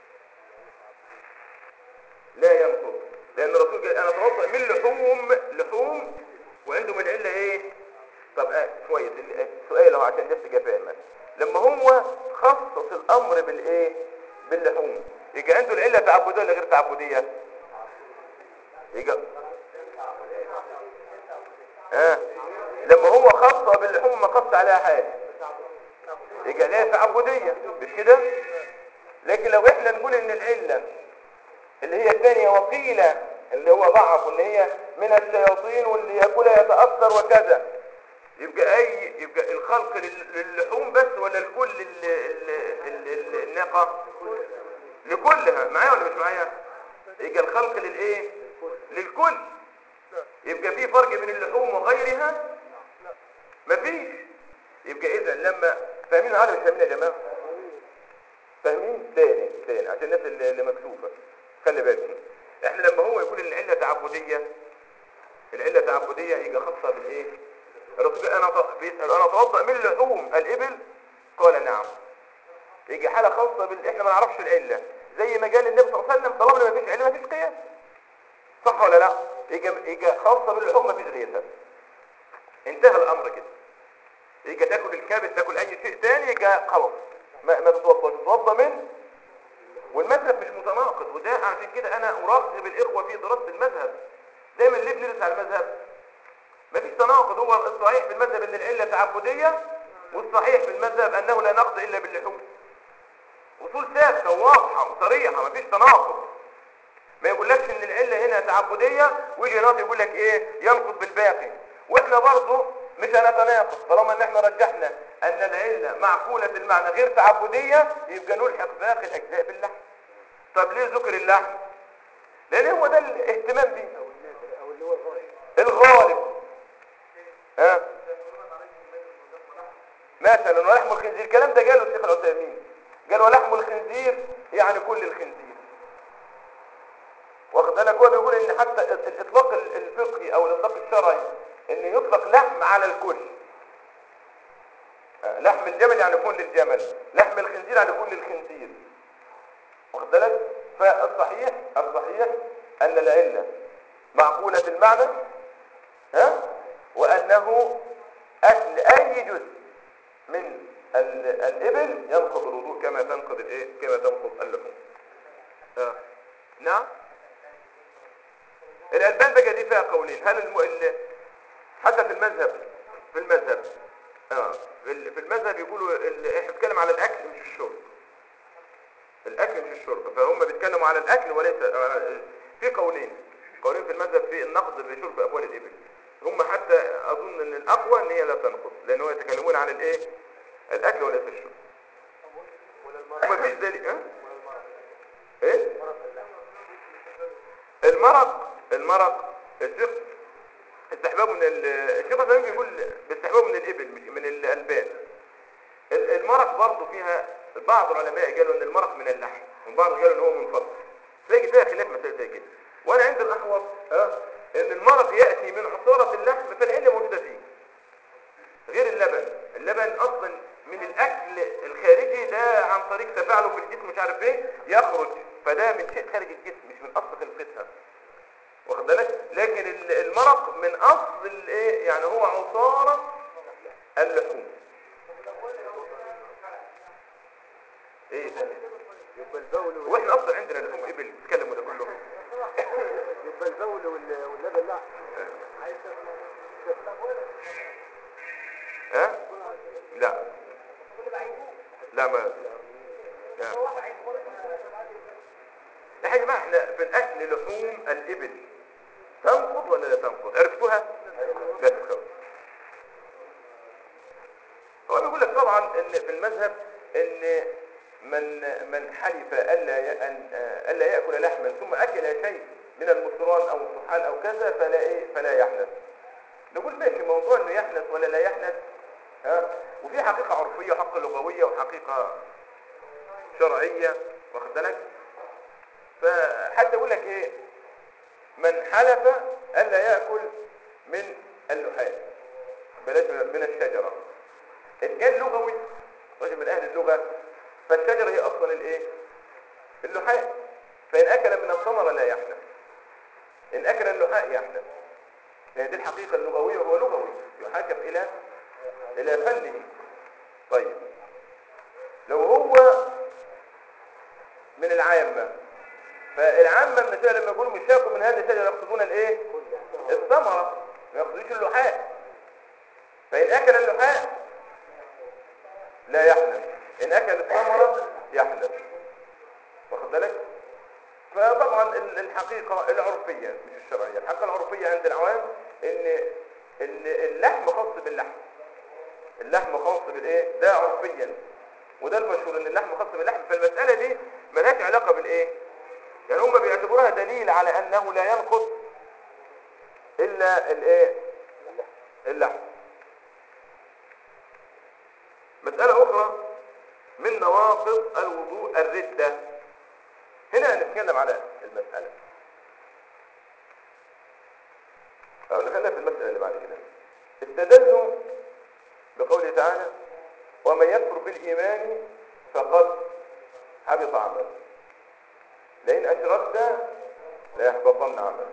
لا ينقض لان الرسول قال انا اتوضا من لحوم لحوم وعندهم العله ايه طب آه كويس ال- السؤال اهو عشان الناس تبقى فاهمه لما هو خصص الامر بالايه باللحوم يبقى عنده العله تعبديه ولا غير تعبديه يبقى ها لما هو خص باللحوم ما خص عليها حاجه يبقى ليها تعبديه مش كده لكن لو احنا نقول ان العله اللي هي الثانيه وقيله اللي هو ضعف وان هي من الشياطين واللي ياكلها يتاثر وكذا يبقى اي يبقى الخلق لل- للحوم بس ولا لكل ال- ال- ال- ال- الناقه لكلها معايا ولا مش معايا يبقى الخلق للايه للكل يبقى في فرق بين اللحوم وغيرها مفيش يبقى اذا لما فاهمين هذا مش فاهمين يا جماعه تعبدية العلة تعبدية يبقى خاصة بالايه الرسول قال انا ط- بيسأل انا اتوضأ من لحوم الابل قال نعم يجي حالة خاصة بال احنا ما نعرفش العلة زي ما قال النبي صلى الله عليه وسلم طالما ما فيش علة ما فيش قياس صح ولا لا يجي يجي خاصة باللحوم ما فيش غيرها انتهى الامر كده يجي تاكل الكبد تاكل اي شيء تاني يجي خلاص ما, ما تتوضاش تتوضا من والمذهب مش متناقض وده عشان كده انا ارغب الاخوه في دراسه المذهب دايما ليه بندرس على المذهب مفيش تناقض هو الصحيح في المذهب ان العله تعبديه والصحيح في المذهب انه لا نقض الا باللحوم اصول ثابته وواضحه وصريحه مفيش تناقض ما يقولكش ان العله هنا تعبديه ويجي ناطق يقول لك ايه ينقض بالباقي واحنا برضه مش هنتناقض طالما ان احنا رجحنا ان العله معقوله المعنى غير تعبديه يبقى نلحق باقي الاجزاء باللحم طب ليه ذكر اللحم لان هو ده الاهتمام بيه او النادر او اللي هو الغالب الغالب ها مثلا ولحم الخنزير الكلام ده قاله الشيخ العثيمين قال ولحم الخنزير يعني كل الخنزير واخد بالك هو بيقول ان حتى ال- الاطلاق ال- الفقهي او الاطلاق الشرعي ان يطلق لحم على الكل آه، لحم الجمل يعني كل الجمل لحم الخنزير يعني كل الخنزير واخد بالك فالصحيح الصحيح ان العله معقوله المعنى ها وانه اكل اي جزء من ال- الابل ينقض الوضوء كما تنقض الايه كما تنقض اللحوم آه. نعم الالبان بقى دي فيها قولين هل الم... ال... حتى في المذهب في المذهب اه في ال- في المذهب يقولوا ال... احنا بنتكلم على الاكل مش الشرب الاكل مش الشرب فهم بيتكلموا على الاكل وليس آه، في قولين قولين في المذهب في النقض بشرب اموال الابل هم حتى اظن ان الاقوى ان هي لا تنقض لان هو يتكلمون عن الايه الاكل وليس الشرب ولا المرض وما فيش دليل ها ولا المرض ايه مرض اللحم المرق المرق الشيخ استحبابه من ال- الشيخ الإسلام بيقول باستحبابه من الابل مش من الالبان ال- المرق برضه فيها بعض العلماء قالوا ان المرق من اللحم وبعض قالوا ان هو منفصل تلاقي فيها خلاف مسائل زي كده وانا عند الاحوط اه ان المرق ياتي من عصاره اللحم فالعله موجوده فيه غير اللبن اللبن اصلا من الاكل الخارجي ده عن طريق تفاعله في الجسم مش عارف ايه يخرج فده من شيء خارج الجسم مش من اصل خلقتها واخد بالك لكن ال- المرق من اصل الايه يعني هو عصاره اللحوم ايه تاني يبقى البول وال- واحنا اصلا عندنا لحوم ابل بتتكلموا ده كله يبقى البول وال- واللبن لا عايز ها لا لا ما لا. يا جماعه احنا في الاكل لحوم الابل تنقض ولا لا تنقض عرفتوها لا تخوف هو بيقول لك طبعا ان في المذهب ان من من حلف الا ي- أن- آه، الا ياكل لحما ثم اكل شيء من المصران او الطحال او كذا فلا ايه فلا يحنث نقول ماشي موضوع انه يحنث ولا لا يحنث ها وفي حقيقه عرفيه وحقيقه لغويه وحقيقه شرعيه واخد بالك فحتى يقول لك ايه من حلف الا ياكل من اللحاء بلاش من من الشجره ان كان لغوي رجل من اهل اللغه فالشجره هي اصلا الايه اللحاء فان اكل من الثمره لا يحنث ان اكل اللحاء يحنث هي دي الحقيقه اللغويه وهو لغوي يحاكم الى الى فنه طيب لو هو من العامه فالعامه المثال لما يقولوا مش هاكل من هذه الشجره يقصدون الايه الثمره ما يقصدوش اللحاء فان اكل اللحاء لا يحنث ان اكل الثمره يحنث واخد بالك فطبعا ال- الحقيقه العرفيه مش الشرعيه الحقيقه العرفيه عند العوام ان ان اللحم خاص باللحم اللحم خاص بالايه ده عرفيا وده المشهور ان اللحم خاص باللحم فالمساله دي ملهاش علاقه بالايه يعني هم بيعتبروها دليل على انه لا ينقض الا الايه اللحم مسألة أخرى من نواقض الوضوء الردة هنا هنتكلم على المسألة خلينا خلينا في المسألة اللي بعد كده استدلوا بقوله تعالى ومن يكفر بالإيمان فقد حبط عمله لئن أشركت ليحبطن عملك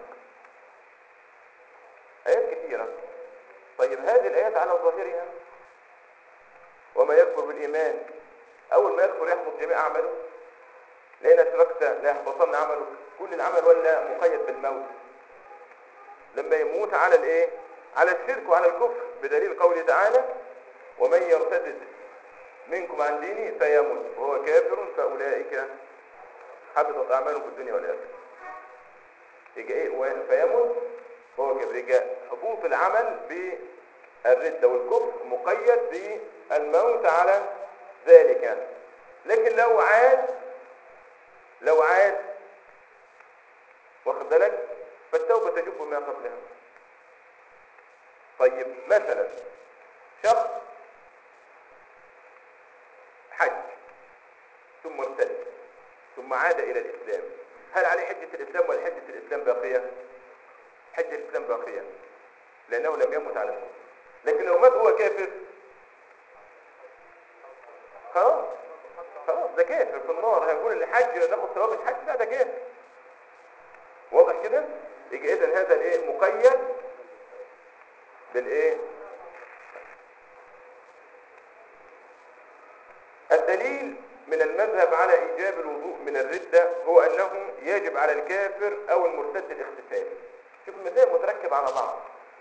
آيات كثيرة طيب هذه الآيات على ظاهرها وما يكفر بالإيمان أول ما يكفر يحبط جميع أعماله لئن أشركت ليحبطن عمله كل العمل ولا مقيد بالموت لما يموت على الايه على الشرك وعلى الكفر بدليل قوله تعالى ومن يرتد منكم عن ديني فيموت وهو كافر فاولئك حبطت اعماله في الدنيا والاخره يجي ايه و- فيموت وهو كافر يجي هبوط العمل بالردة والكفر مقيد بالموت على ذلك لكن لو عاد لو عاد واخد بالك فالتوبة تجب ما قبلها طيب مثلا شخص حج ثم ارتد ثم عاد إلى الإسلام هل عليه حجة الإسلام ولا حجة الإسلام باقية؟ حجة الإسلام باقية لأنه لم يمت على الكفر لكن لو مات هو كافر خلاص خلاص ده كافر في النار هنقول اللي حج ناخد ثواب الحج لا ده كافر واضح كده يبقى اذا هذا الايه مقيد بالايه الدليل من المذهب على ايجاب الوضوء من الردة هو انه يجب على الكافر او المرتد الاغتسال شوف المذاهب متركب على بعض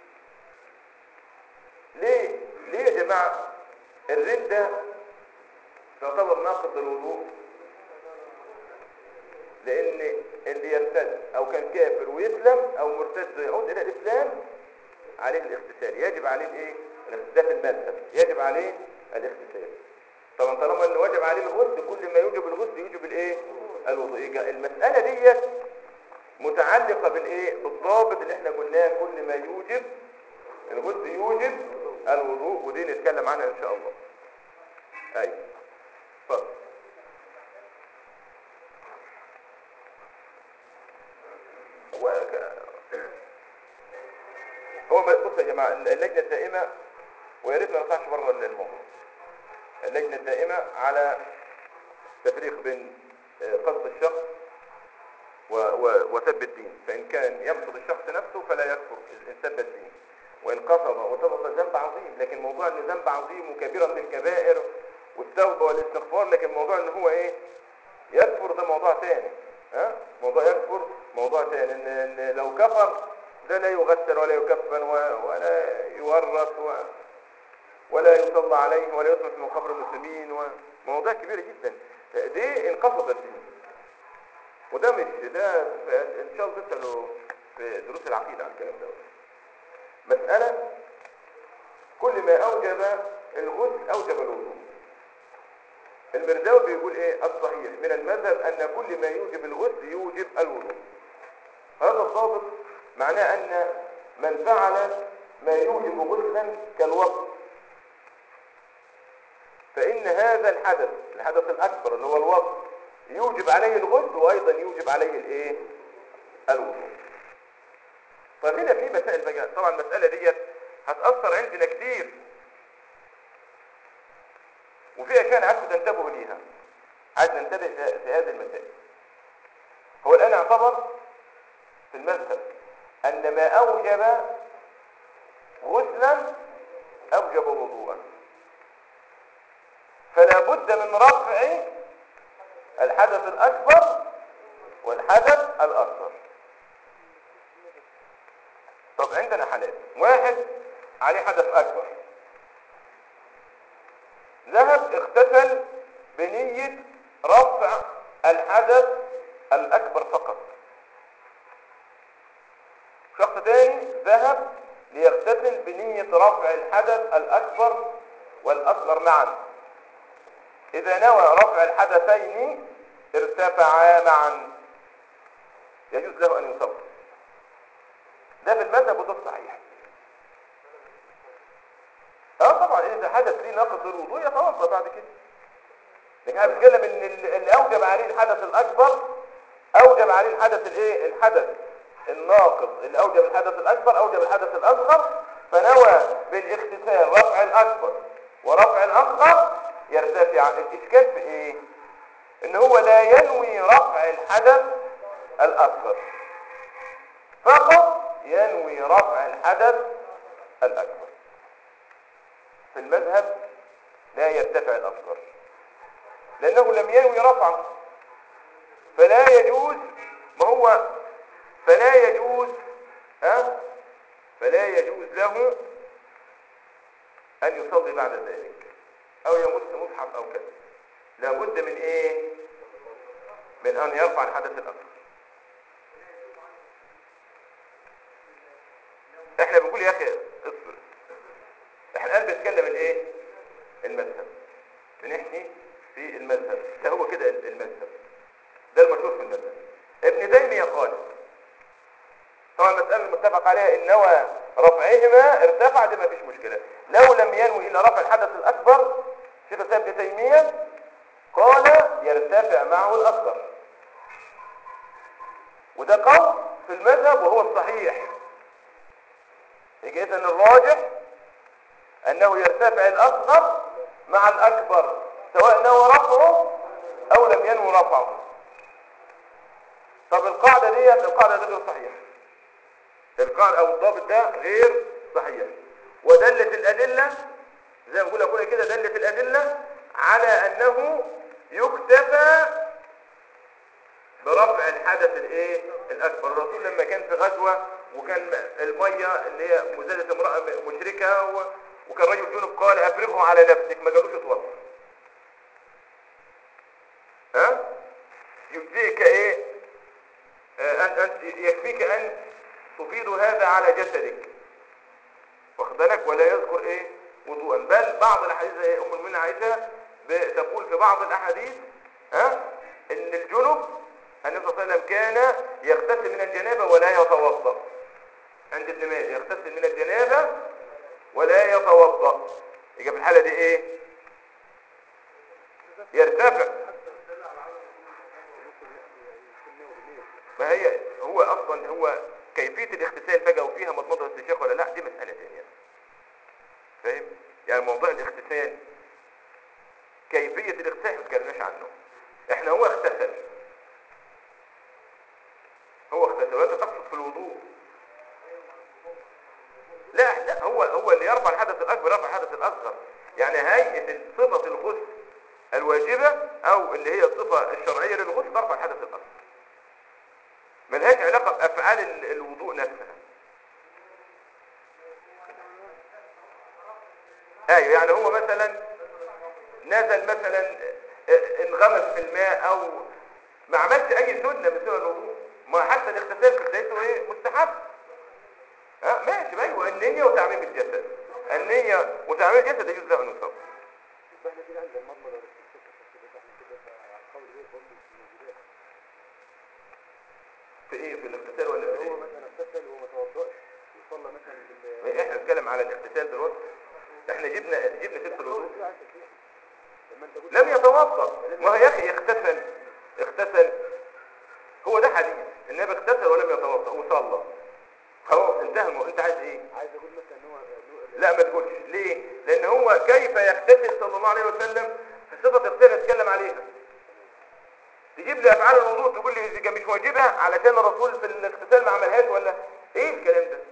ليه ليه يا جماعه الردة تعتبر ناقض للوضوء لان اللي يرتد او كان كافر ويسلم او مرتد يعود الى الاسلام عليه الاغتسال يجب عليه الايه الاغتسال في المذهب يجب عليه الاغتسال طبعا طالما انه وجب عليه الغسل كل ما يوجب الغسل يوجب الايه الوضوء يبقى المساله ديت متعلقه بالايه بالضابط اللي احنا قلناه كل ما يوجب الغسل يوجب الوضوء ودي نتكلم عنها ان شاء الله ايوه اتفضل هو هو بص يا جماعه اللجنه الدائمه ويا ريت ما نطلعش بره الموضوع اللجنه الدائمه على تفريق بين آه، قصد الشخص و- و- وسب الدين فان كان يقصد الشخص نفسه فلا يكفر ان سب الدين وان قصد وسبق ذنب عظيم لكن موضوع ان ذنب عظيم وكبيره من الكبائر والتوبه والاستغفار لكن موضوع ان هو ايه يكفر ده موضوع تاني ها موضوع يكفر موضوع تاني ان, إن لو كفر ده لا يغسل ولا يكفن و- ولا يورث و ولا يصلى عليه ولا يطرح من قبر المسلمين ومواضيع كبيرة جدا دي انقصد الدين وده مش ده ان شاء الله تسألوا في دروس العقيدة عن الكلام ده مسألة كل ما أوجب الغسل أوجب الوضوء المرداوي بيقول ايه الصحيح من المذهب ان كل ما يوجب الغسل يوجب الوضوء هذا الضابط معناه ان من فعل ما يوجب غسلا كالوضوء فان هذا الحدث الحدث الاكبر اللي هو الوضوء يوجب عليه الغسل وايضا يوجب عليه الايه الوضوء طيب هنا في مسائل بقى طبعا المساله ديت هتاثر عندنا كتير وفي اشياء عايزكم تنتبهوا ليها عايز ننتبه في في هذه المسائل هو الان اعتبر في المذهب ان ما اوجب غسلا اوجب وضوءا فلا بد من رفع الحدث الاكبر والحدث الاصغر طب عندنا حالات واحد عليه حدث اكبر ذهب اغتسل بنية رفع الحدث الأكبر فقط شخص تاني ذهب ليغتسل بنية رفع الحدث الأكبر والأصغر معا إذا نوى رفع الحدثين ارتفعا معا يجوز له أن يصور ده في المذهب وده الصحيح اه طبعا اذا حدث ليه نقض الوضوء يتوضا بعد كده لكن انا بتكلم ان ال- اللي اوجب عليه الحدث الاكبر اوجب عليه الحدث الايه الحدث الناقض اللي اوجب الحدث الاكبر اوجب الحدث الاصغر فنوى بالاغتسال رفع الاكبر ورفع الاصغر يرتفع الاشكال في ايه ان هو لا ينوي رفع الحدث الاصغر فقط ينوي رفع الحدث الاكبر في المذهب لا يرتفع الاصغر لانه لم ينوي رفعه فلا يجوز ما هو فلا يجوز ها فلا يجوز له ان يصلي بعد ذلك او يمس مصحف او كذا لابد من ايه من ان يرفع الحدث الاكبر احنا بنقول يا اخي اصبر احنا الان بنتكلم الايه المذهب بنحكي في المذهب ده هو كده المذهب ده المشهور في المذهب ابن تيميه قال طبعا المسألة المتفق عليها ان نوى رفعهما ارتفع دي ما فيش مشكلة لو لم ينوي الا رفع الحدث الاكبر شيخ الاسلام ابن تيمية قال يرتفع معه الاصغر وده قول في المذهب وهو الصحيح يجي اذا الراجح انه يرتفع الاصغر مع الاكبر سواء نوى رفعه او لم ينوي رفعه طب القاعدة دي القاعدة دي غير صحيحة القاعدة او الضابط ده غير صحيح ودلت الادلة زي ما بقول اقول كده دلت الادلة على انه يكتفى برفع الحدث الايه الاكبر الرسول لما كان في غزوة وكان المية اللي هي مزادة امرأة مشركة و... وكان رجل جنب قال افرغه على نفسك ما قالوش اتوضا ها يجزئك ايه آه، أن أن يكفيك أن تفيد هذا على جسدك واخد بالك ولا يذكر ايه وضوءا بل بعض الاحاديث زي ام المؤمنين عائشه بتقول في بعض الاحاديث ها ان الجنب النبي صلى الله عليه وسلم كان يغتسل من الجنابه ولا يتوضا عند ابن ماجه يغتسل من الجنابه ولا يتوضا يبقى في الحاله دي ايه يرتفع ما هي هو اصلا هو كيفية الاغتسال بقى وفيها مضمضة استنشاق ولا لا دي مسألة تانية فاهم يعني موضوع الاغتسال كيفية الاغتسال ما اتكلمناش عنه احنا هو اغتسل هو اغتسل وانت تقصد في الوضوء لا لا هو هو اللي يرفع الحدث الاكبر يرفع الحدث الاصغر يعني هيئة صفة الغسل الواجبة او اللي هي الصفة الشرعية للغسل ترفع الحدث الاصغر ملهاش علاقة بأفعال ال- الوضوء نفسها ايوه يعني هو مثلا نزل مثلا اه، انغمس في الماء او ما عملش اي سنة من سنن الوضوء ما حتى الاغتسال في بدايته ايه مستحب ها ماشي ايوه النية وتعميم الجسد النية وتعميم الجسد يجوز له ان يصاب احنا كده عند المضمضة والاستنشاق احنا كده قول ايه قول الوجودات في ايه في الاغتسال ولا في هو ايه مثلا اغتسل وما توضأش وصلى مثلا بال ما احنا بنتكلم على الاغتسال دلوقتي احنا جبنا جبنا سيره الوضوء لما انت قلت لم يتوضا ما هو يا اخي اغتسل اغتسل هو ده حديث النبي اغتسل ولم يتوضا وصلى خلاص انتهى الموضوع انت عايز ايه عايز اقول مثلا ان هو إنه- لا ما تقولش ليه لان هو كيف يغتسل صلى الله عليه وسلم في صفه اغتسال نتكلم عليها تجيب لي افعال الوضوء تقول لي دي مش واجبه علشان الرسول في الاغتسال ما عملهاش ولا ايه الكلام ده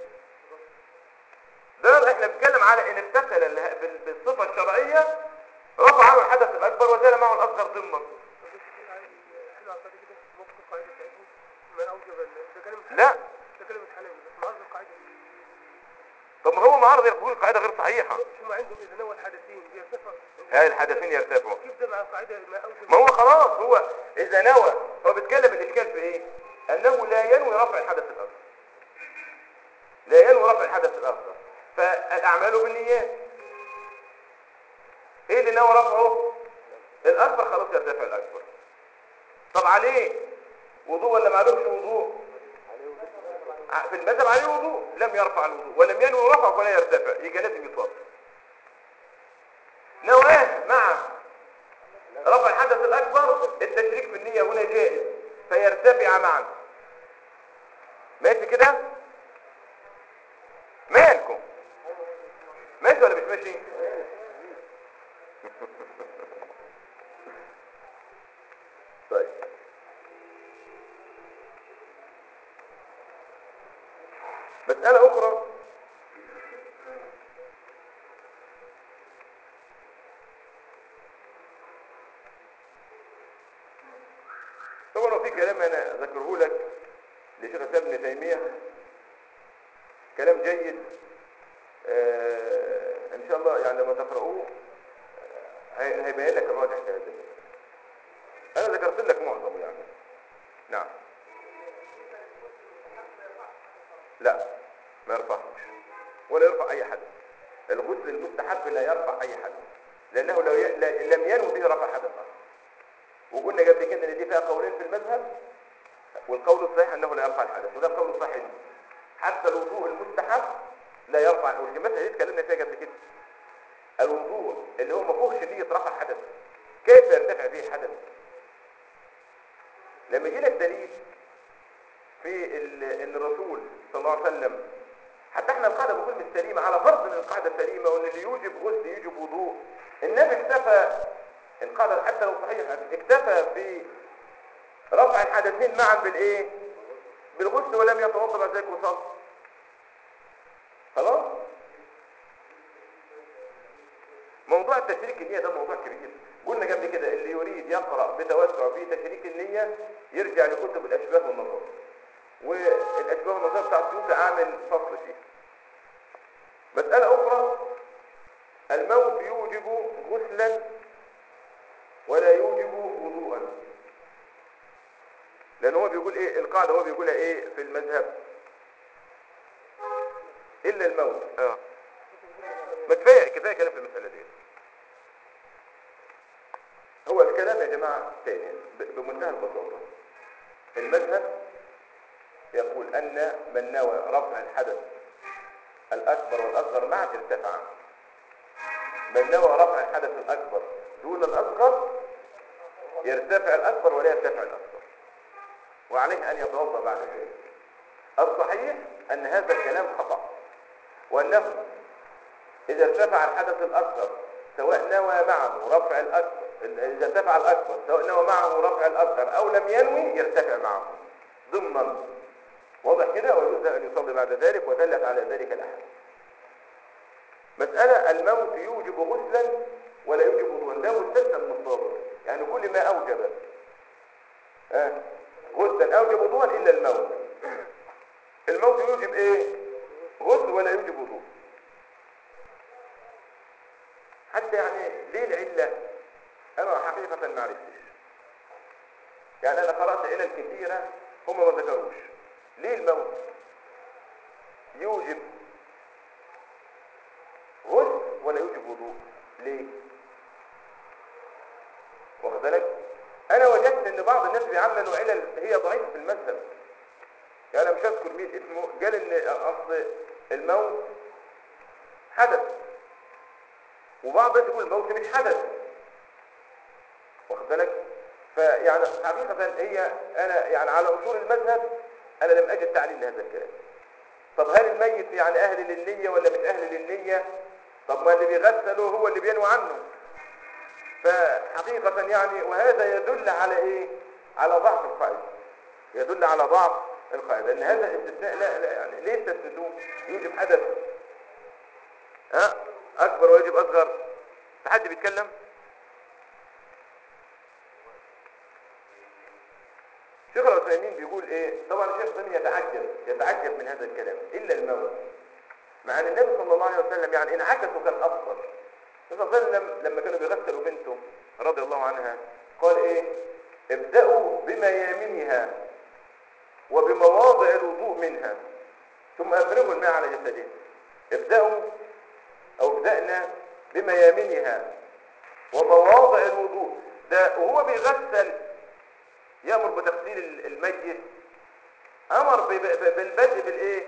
ده احنا بنتكلم على ان اغتسل ال- بال- بالصفه الشرعيه رفع عنه الحدث الاكبر وزال معه الاصغر ضمنا حلو عقد كده موقف القاعدة بتاعتهم ما اوجب ال- ده كلام لا ده كلام الحنابلة بس معارض القاعدة طب ما هو معارض يقول القاعده غير صحيحه هم عندهم اذا نوى الحدثين بيرتفع هاي الحدثين يرتفعوا كيف ده مع القاعدة ما اوجب ما هو خلاص هو اذا نوى هو بيتكلم الاشكال في ايه انه لا ينوي رفع الحدث الاصغر لا ينوي رفع الحدث الاصغر فالاعمال بالنيات ايه اللي نوى رفعه الاكبر خلاص يرتفع الاكبر طب عليه وضوء ولا معلومش وضوء ع- في المذهب عليه وضوء لم يرفع الوضوء ولم ينوي رفعه ولا يرتفع يبقى لازم يتوضا نواه مع رفع الحدث الأكبر التشريك في النية هنا جائز فيرتفع معا ماشي كده مالكم ماشي ولا مش ماشي طيب مسألة أخرى طبعا هو في كلام أنا ذكره لك لشيخ الإسلام ابن تيمية كلام جيد آه إن شاء الله يعني لما تقرؤوه آه، هي- هيبين لك الراجح في هذا المسألة. أنا ذكرت لك معظمه يعني نعم لا ما يرفعش ولا يرفع أي حدث الغسل المستحب لا يرفع أي حدث لأنه لو ي... لا- لم ينوي به رفع حدث آخر. وقلنا قبل كده ان دي فيها قولين في المذهب والقول الصحيح انه لا يرفع الحدث وده القول الصحيح حتى الوضوء المستحب لا يرفع والمسألة دي اتكلمنا فيها قبل كده الوضوء اللي هو ما فيهوش نية رفع حدث كيف يرتفع به حدث لما يجي لك دليل في ال- ان الرسول صلى الله عليه وسلم حتى احنا القاعده بنقول مش سليمه على فرض ان القاعده سليمه وان اللي يوجب غسل يوجب وضوء النبي اكتفى القاعده حتى لو صحيحه اكتفى في رفع الحدثين معا بالايه بالغسل ولم يتوضا بعد ذلك وصل خلاص موضوع التشريك النية ده موضوع كبير قلنا قبل كده اللي يريد يقرأ بتوسع في تشريك النية يرجع لكتب الأشباه والنظر والأشباه والنظر بتاع السيوطي أعمل فصل فيه مسألة أخرى الموت يوجب غسلا ولا يوجب وضوءا لأن هو بيقول إيه القاعدة هو بيقولها إيه في المذهب إلا الموت آه. ما كفاية كفاية كلام في المسألة دي هو الكلام يا جماعة تاني ب- بمنتهى البساطة المذهب يقول أن من نوى رفع الحدث الأكبر والأصغر معا ارتفع من نوى رفع الحدث الأكبر دون الأصغر يرتفع الأكبر ولا يرتفع الأصغر وعليه أن يتوضأ بعد ذلك الصحيح أن هذا الكلام خطأ وأنه إذا ارتفع الحدث الأكبر سواء نوى معه رفع الأكبر إذا ارتفع الأكبر سواء نوى معه رفع الأصغر أو لم ينوي يرتفع معه ضمنا واضح كده ويجوز له أن يصلي بعد ذلك ودلت على ذلك الأحد مسألة الموت يوجب غسلا ولا يوجب وضوءا ده مستثنى من الضابط يعني كل ما أوجب آه. غسلا أوجب وضوءا إلا الموت الموت يوجب إيه غسل ولا يوجب وضوء حتى يعني ليه العلة أنا حقيقة ما عرفتش يعني أنا قرأت علل كثيرة هم ما ذكروش ليه الموت يوجب غسل ولا يوجب وضوء ليه واخد بالك انا وجدت ان بعض الناس بيعملوا علل هي ضعيفه في المذهب يعني انا مش هذكر مين اسمه قال ان اصل الموت حدث وبعض الناس يقول الموت مش حدث واخد بالك فيعني حقيقة هي أنا يعني على أصول المذهب أنا لم أجد تعليل لهذا الكلام طب هل الميت يعني أهل للنية ولا مش أهل للنية طب ما اللي بيغسله هو اللي بينوي عنه فحقيقة يعني وهذا يدل على إيه على ضعف القاعدة يدل على ضعف القاعدة لأن هذا الاستثناء لا, لا يعني ليه استثنتوه يوجب حدث ها أكبر ويجب أصغر في حد بيتكلم شيخ العثيمين بيقول ايه طبعا الشيخ العثيمين يتعجب يتعجب من هذا الكلام الا الموت مع ان النبي صلى الله عليه وسلم يعني ان عكسه كان افضل النبي صلى الله عليه وسلم لما كانوا بيغسلوا بنته رضي الله عنها قال ايه ابدأوا بميامنها وبمواضع الوضوء منها ثم افرغوا الماء على جسدها ابدأوا او ابدأنا بميامنها ومواضع الوضوء ده وهو بيغسل يأمر بتغسيل الميت أمر ب- ب- بالبدء بالإيه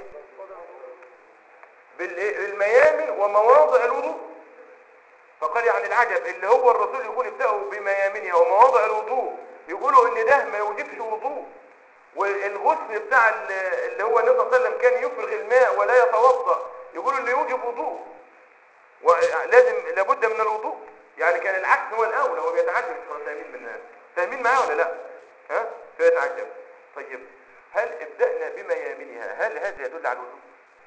بالإيه بالميامن ومواضع الوضوء فقال يعني العجب اللي هو الرسول يقول ابدأوا بميامنها ومواضع الوضوء يقولوا ان ده ما يوجبش وضوء والغسل بتاع ال- اللي هو النبي صلى الله عليه وسلم كان يفرغ الماء ولا يتوضا يقولوا اللي يوجب وضوء ولازم لابد من الوضوء يعني كان العكس هو الاولى هو بيتعجب مش فاهمين منها فاهمين معاه ولا لا ها فيتعجب طيب هل ابدأنا بميامنها هل هذا يدل على الوضوء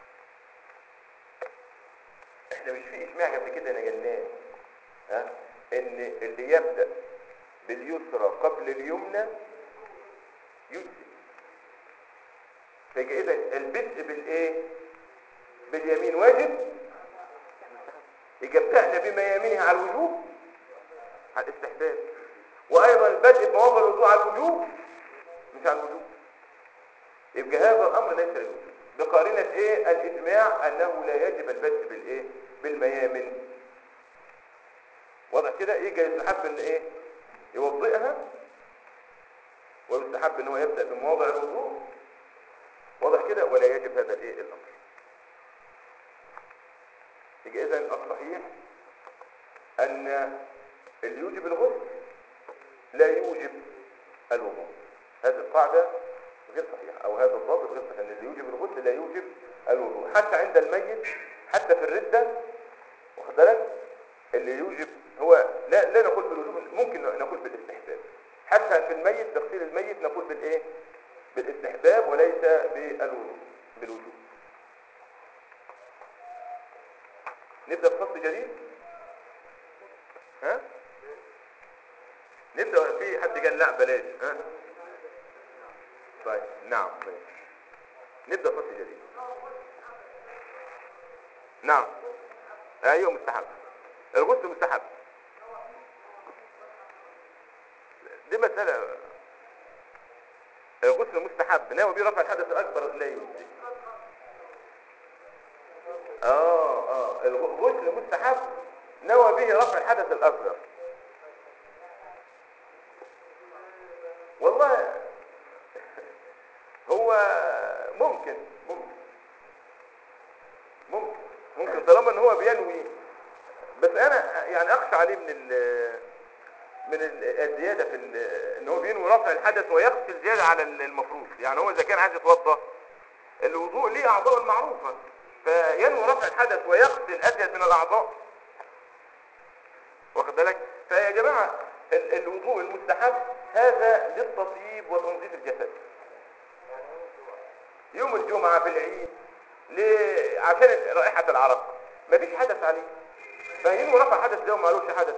احنا مش في اجماع قبل كده نجلناه ها ان اللي يبدأ باليسرى قبل اليمنى يجزي فيبقى اذا البدء بالايه باليمين واجب يبقى ابدأنا بميامنها على الوجوب على الاستحباب وايضا البدء بمواضع الوضوء على الوجوب مش على الوجوب يبقى هذا الامر ليس للوجوب بقارنة ايه الاجماع انه لا يجب البدء بالايه بالميامن واضح كده يجي يستحب ان ايه يوضئها ويستحب ان هو يبدأ بمواضع الوضوء واضح كده ولا يجب هذا الايه الامر يبقى اذا الصحيح ان اللي يوجب الغسل لا يوجب الوضوء هذه القاعدة غير صحيحة او هذا الضابط غير صحيح ان اللي يوجب الغسل لا يوجب الوضوء حتى عند الميت حتى في الردة واخد بالك اللي يوجب هو لا لا نقول بالوجوب ممكن نقول بالاستحباب حتى في الميت تغسيل الميت نقول بالايه بالاستحباب وليس بالوجوب بالوجوب نبدأ بفصل جديد ها نبدأ في حد قال لا بلاش ها طيب نعم ماشي نبدأ فصل جديد نعم ايوه مستحب الغسل مستحب دي مسألة الغسل مستحب ناوي بيه رفع الحدث الأكبر لا يجزي اه اه الغسل مستحب نوى به رفع الحدث الأصغر والله هو ممكن ممكن ممكن ممكن طالما ان هو بينوي بس انا يعني اخشى عليه من ال من ال- الزيادة في ال- ان هو بينوي رفع الحدث ويغسل زيادة على ال- المفروض يعني هو اذا كان عايز يتوضا الوضوء ليه اعضاء المعروفة فينوي رفع الحدث ويغسل ازيد من الاعضاء واخد بالك فيا جماعة ال- الوضوء المستحب هذا للتطيب وتنظيف الجسد يوم الجمعة في العيد ليه؟ عشان رائحة العرق مفيش حدث عليه فينوي رفع حدث ده وما قالوش حدث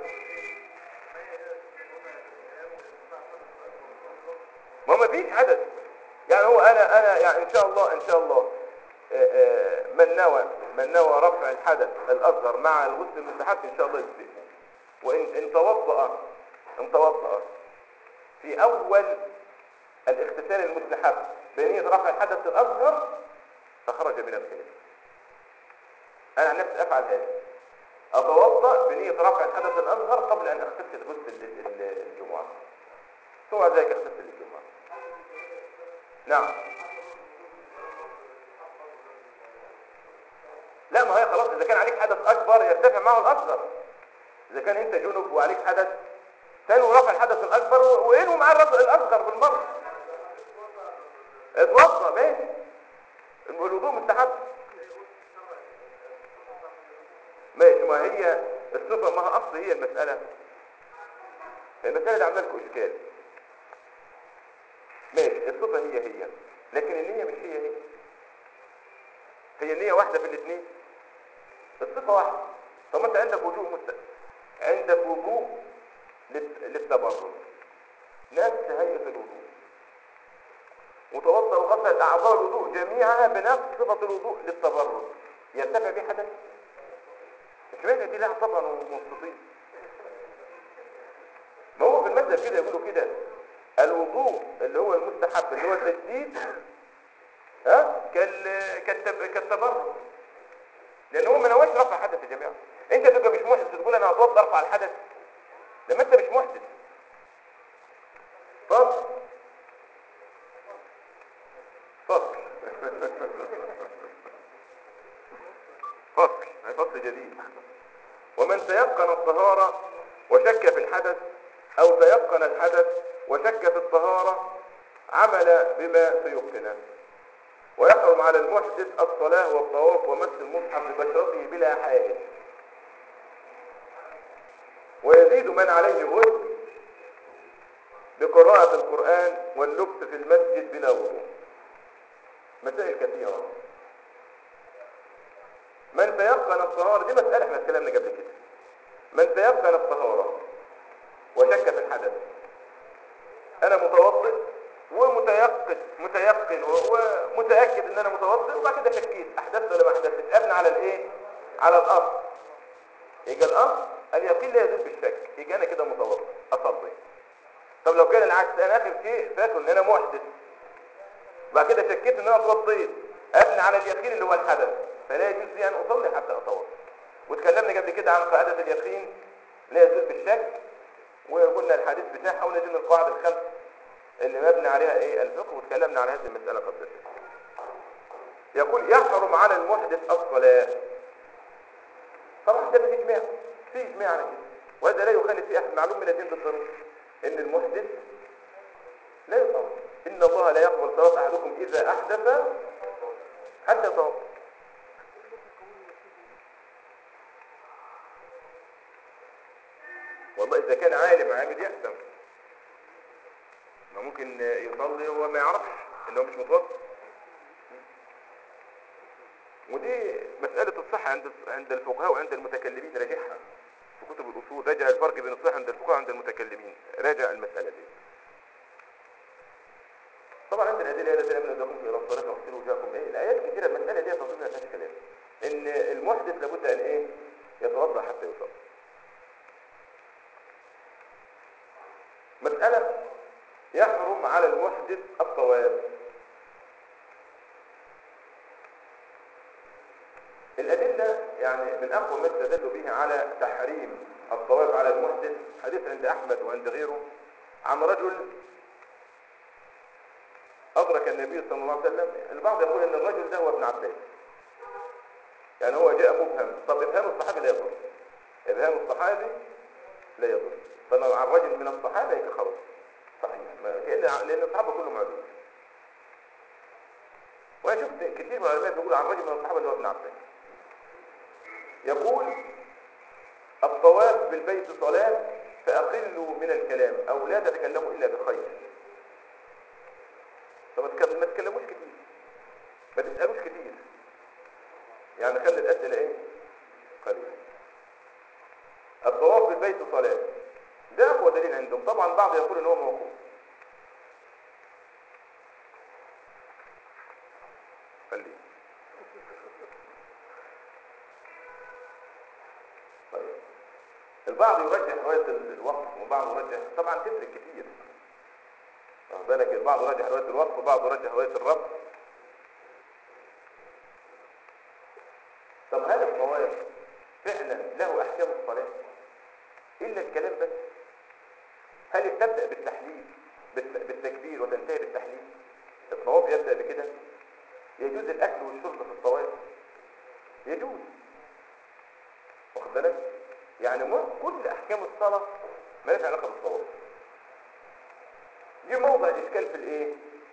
ما ما فيش حدث يعني هو انا انا يعني ان شاء الله ان شاء الله آه، آه، من نوى من نوى رفع الحدث الاصغر مع الغسل المستحب ان شاء الله يجزئ وان ان توضأ ان توضأ في اول الاغتسال المستحب بنية رفع الحدث الاصغر فخرج من الخلاف انا عن نفسي افعل هذا اتوضأ بنية رفع الحدث الاصغر قبل ان اغتسل غسل ال- ال- الجمعة ثم ذلك اغتسل الجمعة نعم لا ما هي خلاص اذا كان عليك حدث اكبر يرتفع معه الاصغر اذا كان انت جنب وعليك حدث تنوي رفع الحدث الاكبر و- وانوي مع الرجل الاصغر بالمره اتوضا ماشي الوضوء مستحب ماشي ما هي الصفه ما هي اصل هي المساله المساله دي عامله لكم اشكال ماشي الصفه هي هي لكن النيه مش هي هي هي النيه واحده في الاثنين الصفه واحده طب ما انت عندك وجوه مست... عندك وجوه للت- للتبرد نفس هيئه الوضوء وتوضا وغسل اعضاء الوضوء جميعها بنفس صفه الوضوء للتبرد يرتفع به حدث اشمعنى دي لها طبعا ومستطيل ما هو في المذهب كده يقولوا كده الوضوء اللي هو المستحب اللي هو التجديد ها كال كالتب... كالتبرد لان هو ما نواش رفع حدث يا جماعه انت تبقى مش محدث تقول انا هتوضى ارفع الحدث لما انت مش محدث فصل فصل فصل هي فصل جديد ومن تيقن الطهارة وشك في الحدث او تيقن الحدث وشك في الطهارة عمل عمل بما تيقنه ويحرم على المحدث الصلاة والطواف ومس المصحف ببشرته بلا حائل ويزيد من عليه غسل بقراءة القرآن واللبس في المسجد بلا وضوء مسائل كثيرة من تيقن الطهارة دي مسألة احنا اتكلمنا قبل كده من تيقن الطهارة وشك في الحدث انا متوضئ ومتيقن متيقن ومتاكد ان انا متوضئ وبعد كده شكيت احدثت ولا ما احدثت ابني على الايه على الاصل يجي الاصل اليقين لا يزول بالشك يجي انا كده متوضئ اصلي طب لو كان العكس انا اخر شيء فاكر ان انا محدث وبعد كده شكيت ان انا اتوضيت ابني على اليقين اللي هو الحدث فلا يجوز لي ان اصلي حتى اتوضا واتكلمنا قبل كده عن قاعده اليقين لا يزول بالشك وقلنا الحديث بتاعها ونزلنا القواعد الخمس اللي مبني عليها ايه الفقه واتكلمنا على هذه المساله قبل كده يقول يحرم على المحدث الصلاه طبعا ده في اجماع في اجماع على كده وهذا لا يخالف في احد معلوم من الدين بالضروره ان المحدث لا يصلي ان الله لا يقبل صلاه احدكم اذا احدث حتى يتوضا والله اذا كان عالم عامل يحسن ما ممكن يصلي وهو ما يعرفش ان هو مش متوضا ودي مسألة الصحة عند عند الفقهاء وعند المتكلمين راجعها في كتب الأصول راجع الفرق بين الصحة عند الفقهاء وعند المتكلمين راجع المسألة دي طبعا عندنا أدلة الذين من أدلكم إلى الصلاة واغسلوا وجهكم إيه الآيات كثيرة المسألة دي تظن ما فيهاش كلام إن المحدث لابد أن إيه يتوضأ حتى يصلي مسألة يحرم على المحدث الطواف الأدلة يعني من أقوى ما استدلوا به على تحريم الطواف على المحدث حديث عند أحمد وعند غيره عن رجل أدرك النبي صلى الله عليه وسلم البعض يقول أن الرجل ده هو ابن عباس يعني هو جاء مبهم طب إبهام الصحابي لا يضر إبهام الصحابي لا يضر فلو عن رجل من الصحابة يبقى خلاص صحيح ما- كأن لأن الصحابة كلهم عدول وأنا شفت كثير من العلماء بيقولوا عن رجل من الصحابة اللي هو ابن عباس يقول الطواف بالبيت صلاة فأقلوا من الكلام أو لا تتكلموا إلا بخير طب ما تك- ما تتكلموش كتير ما تسألوش كتير يعني خلي الأسئلة إيه قليلة الطواف بالبيت صلاة ده أقوى دليل عندهم طبعا بعض يقول إن هو موقوف خليه طيب البعض يرجح رواية ال- الوقف وبعض يرجح طبعا تفرق كتير واخد بالك البعض يرجح رواية الوقف وبعض يرجح رواية الربط طب هل الطواف فعلا له احكام الصلاة الا الكلام بس هل تبدأ بالتحليل بالت- بالتكبير وتنتهي بالتحليل الطواف يبدأ بكده يجوز الاكل والشرب في الطواف يجوز واخد بالك يعني مو كل احكام الصلاه مالهاش علاقه بالصواب دي موضع اشكال في الايه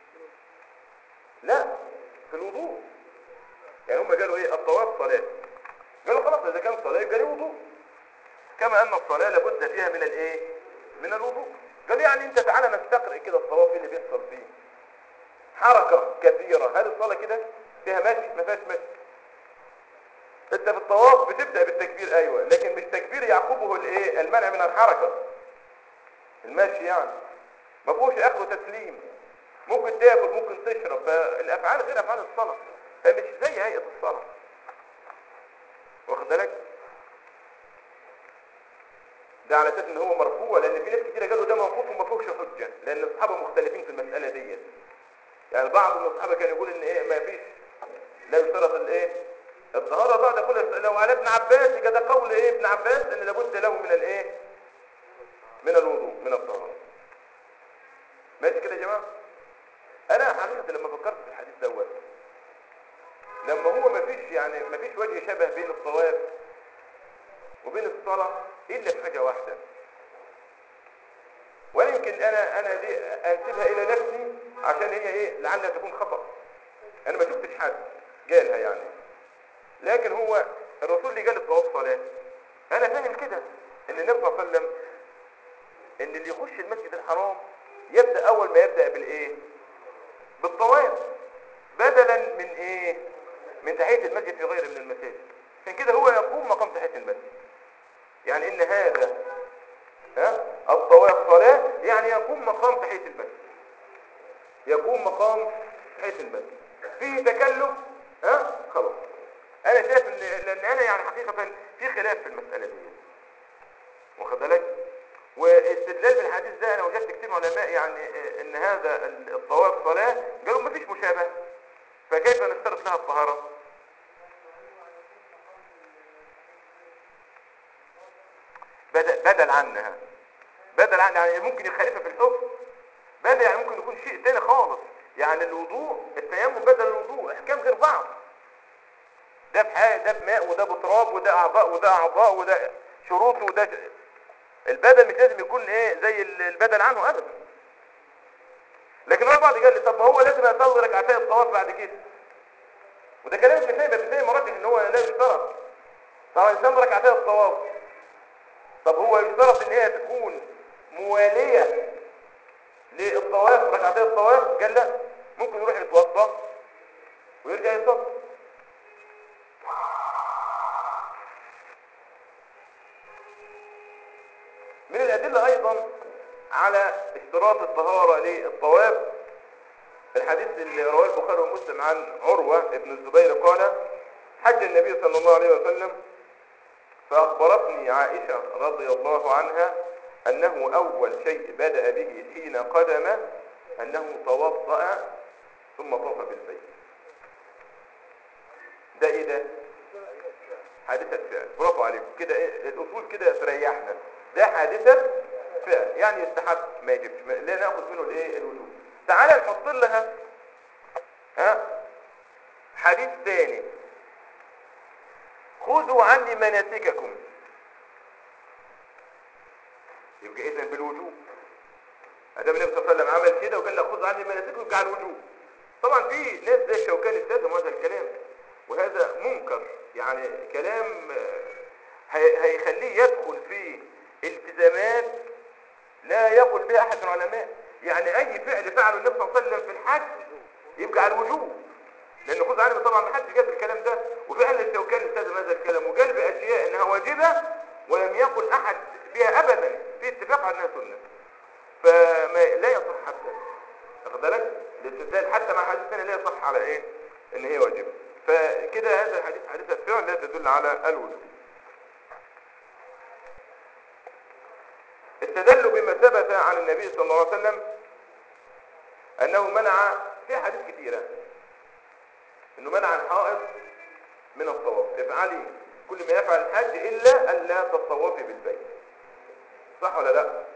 لا في الوضوء يعني هم قالوا ايه الطواف صلاه قالوا خلاص اذا كان صلاه يبقى ليه وضوء كما ان الصلاه لابد فيها من الايه من الوضوء قال يعني انت تعالى نستقرئ كده الطواف إيه اللي بيحصل فيه حركه كثيره هل الصلاه كده فيها مشي ما فيهاش مشي انت في الطواف بتبدأ بالتكبير ايوه لكن مش تكبير يعقبه الايه المنع من الحركة المشي يعني ما فيهوش اخره تسليم ممكن تاكل ممكن تشرب فالافعال غير افعال الصلاة فمش زي هيئة الصلاة واخد بالك ده على اساس ان هو مرفوع لان في ناس كتير قالوا ده موقوف وما فيهوش حجة لان الصحابة مختلفين في المسألة ديت يعني بعض من الصحابة كان يقول ان ايه ما فيش لا يشترط الايه الطهارة بعد كل لو على ابن عباس يبقى ده قول ايه ابن عباس ان لابد له من الايه من الوضوء من الطهارة ماشي كده يا جماعة انا حقيقة لما فكرت في الحديث دوت لما هو ما فيش يعني ما فيش وجه شبه بين الطواف وبين الصلاة الا في حاجة واحدة ولا يمكن انا انا دي انسبها الى نفسي عشان هي ايه لعلها تكون خطأ انا ما شفتش حد قالها يعني لكن هو الرسول اللي قال الطواف صلاة انا فاهم كده ان النبي صلى الله عليه وسلم ان اللي يخش المسجد الحرام يبدأ اول ما يبدأ بالايه بالطواف بدلا من ايه من تحية المسجد في غيره من المساجد عشان كده هو يقوم مقام تحية المسجد يعني ان هذا ها الطواف صلاة يعني يقوم مقام تحية المسجد يقوم مقام تحية المسجد فيه تكلف ها خلاص انا شايف ان لان انا يعني حقيقة في خلاف في المسألة دي واخد بالك واستدلال بالحديث ده انا وجدت كتير علماء يعني ان هذا الطواف صلاة قالوا ما فيش مشابهة فكيف نشترط لها الطهارة بدل, بدل عنها بدل عن يعني ممكن يخالفها في الحكم بدل يعني ممكن يكون شيء تاني خالص يعني الوضوء التيمم بدل الوضوء احكام غير بعض ده بحاجة ده بماء وده بتراب وده اعضاء وده اعضاء وده شروط وده البدل مش لازم يكون ايه زي البدل عنه ابدا لكن هو بعض قال لي طب ما هو لازم يصلي ركعتين الطواف بعد كده وده كلام ابن تيميه ابن تيميه مرجح ان هو لا يشترط طبعا يصلي ركعتين الطواف طب هو يشترط ان هي تكون مواليه للطواف ركعتين الطواف قال لا ممكن يروح يتوضا ويرجع يصلي من الأدلة أيضا على اشتراط الطهارة للطواف الحديث اللي رواه البخاري ومسلم عن عروة ابن الزبير قال حج النبي صلى الله عليه وسلم فأخبرتني عائشة رضي الله عنها أنه أول شيء بدأ به حين قدم أنه توضأ ثم طاف بالبيت ده إيه ده؟ حادثة فعل برافو عليكم كده إيه الأصول كده تريحنا ده حادثة فعل يعني يستحب ما يجبش ما- لا ناخذ منه الايه الوجوب تعالى نحط لها ها حديث ثاني خذوا عني مناسككم يبقى اذا بالوجوب ادام النبي صلى الله عليه وسلم عمل كده وقال لك خذوا عني مناسككم يبقى على الوجوب طبعا في ناس زي الشوكاني التزموا هذا الكلام وهذا منكر يعني كلام آه، هي- هيخليه يدخل في التزامات لا يقل بها احد من العلماء يعني اي فعل فعله النبي صلى الله عليه وسلم في الحج يبقى على الوجوب لان خذ عنه طبعا ما حدش جاب الكلام ده وفعلا الشوكاني التزم هذا الكلام وقال باشياء انها واجبه ولم يقل احد فيها ابدا في اتفاق على انها سنه فما لا يصح حتى واخد بالك الاستدلال حتى مع حديث ثاني لا يصح على ايه ان هي واجبه فكده هذا الحديث حادثه فعل لا تدل على الوجوب استدلوا بما ثبت عن النبي صلى الله عليه وسلم انه منع في حديث كثيره انه منع الحائض من الطواف افعلي كل ما يفعل الحج الا ان لا تطوفي بالبيت صح ولا لا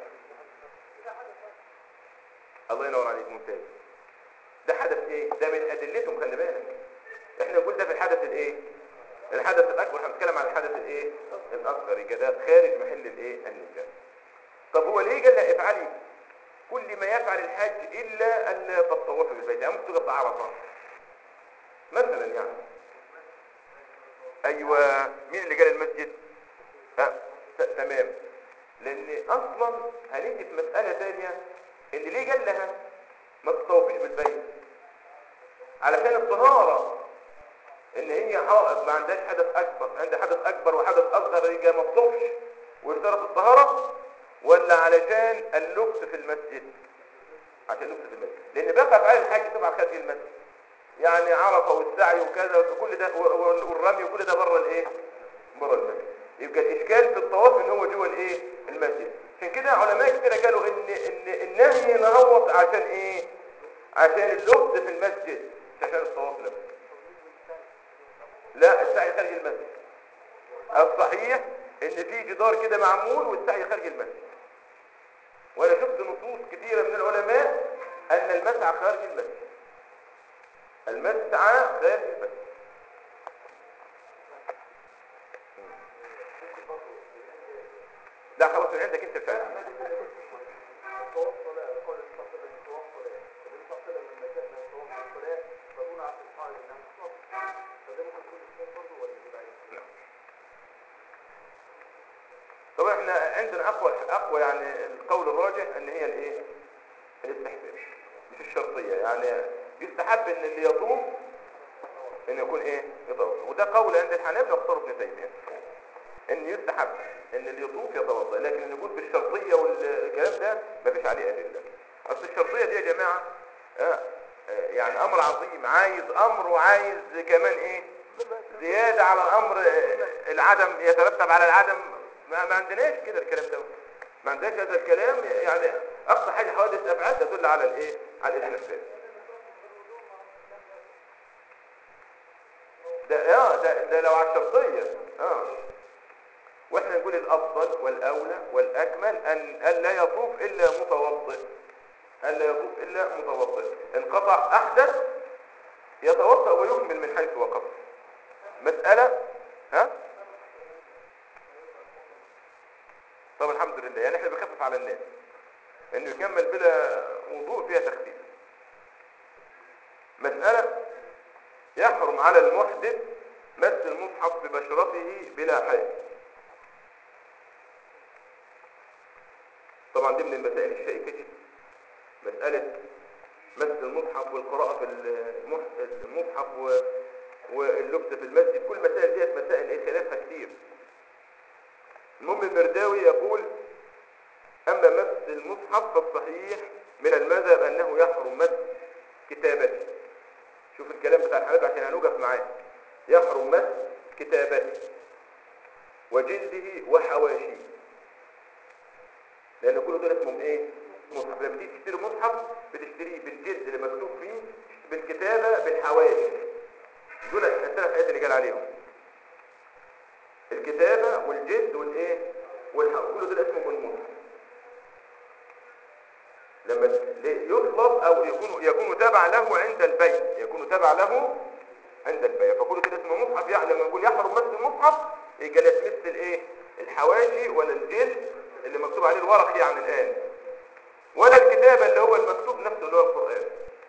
الله ينور عليك ممتاز ده حدث ايه ده من ادلتهم خلي بالك احنا نقول ده في الحدث الايه الحدث الاكبر احنا بنتكلم عن الحدث الايه الاصغر يبقى ده خارج محل الايه النجاسه طب هو ليه قال لا افعلي كل ما يفعل الحاج الا ان لا تطوفي بالبيت يعني ممكن تقف عرفه مثلا يعني ايوه مين اللي قال المسجد ها ت- تمام لان اصلا هنيجي في مساله ثانيه ان ليه قال لها ما تطوفيش بالبيت علشان الطهاره ان هي حائض ما عندهاش حدث اكبر عندها حدث اكبر وحدث اصغر يبقى ما تطوفش ويشترط الطهاره ولا علشان اللبس في المسجد عشان اللبس في المسجد لان بقى افعال الحاج طبعا خارج المسجد يعني عرفه والسعي وكذا وكل ده و- و- والرمي وكل ده بره الايه بره المسجد يبقى الاشكال في الطواف ان هو جوه الايه المسجد عشان كده علماء كتير قالوا ان ان النهي نهوط عشان ايه عشان اللبس في المسجد مش عشان الطواف نفسه لا السعي خارج المسجد الصحيح ان في جدار كده معمول والسعي خارج المسجد وانا شفت نصوص كثيره من العلماء ان المسعى خارج المسجد المسعى خارج المسجد لا خلاص من عندك انت مش عارف واحنا عندنا اقوى اقوى يعني القول الراجح ان هي الايه الاستحباب مش الشرطيه يعني يستحب ان اللي يطوف ان يكون ايه يطوف وده قول عند الحنابلة واختار ابن تيميه ان يستحب ان اللي يطوف يتوضا لكن ان يكون بالشرطيه والكلام ده مفيش عليه ادله اصل الشرطيه دي يا جماعه آه آه يعني امر عظيم عايز امر وعايز كمان ايه زياده على الامر آه، العدم يترتب على العدم ما, ما عندناش كده الكلام ده ما عندناش هذا الكلام يعني اقصى حاجه حوادث افعال تدل على الايه على الاستحباب ده اه ده, ده لو على الشرطيه اه واحنا نقول الافضل والاولى والاكمل ان الا يطوف الا متوضئ الا يطوف الا متوضئ انقطع احدث يتوضا ويكمل من حيث وقف مساله ها طب الحمد لله يعني احنا بنخفف على الناس انه يكمل بلا وضوء فيها تخفيف مساله يحرم على المحدث مس المصحف ببشرته بلا حيل طبعا دي من المسائل الشائكة جدا مسألة مس المصحف والقراءة في المح- المصحف و- واللبس في المسجد كل مسائل ديت مسائل ايه خلافها كتير المهم المرداوي يقول أما مس المصحف فالصحيح من المذهب أنه يحرم مس كتابته شوف الكلام بتاع الحبيب عشان هنوقف معاه يحرم مس كتابته وجلده وحواشيه لان كل دول اسمهم ايه مصحف لما تيجي تشتري مصحف بتشتريه بالجلد اللي مكتوب فيه بالكتابه بالحواشي دول الثلاث حاجات اللي قال عليهم الكتابه والجلد والايه والحواشي كل دول اسمهم المصحف لما يطلب او يكون يكون تابع له عند البيع يكون تابع له عند البيع فكل كده اسمه مصحف يعني لما يقول يحرم مس المصحف يبقى لا تمس الايه الحواشي ولا الجلد اللي مكتوب عليه الورق يعني الان ولا الكتابه اللي هو المكتوب نفسه اللي هو القران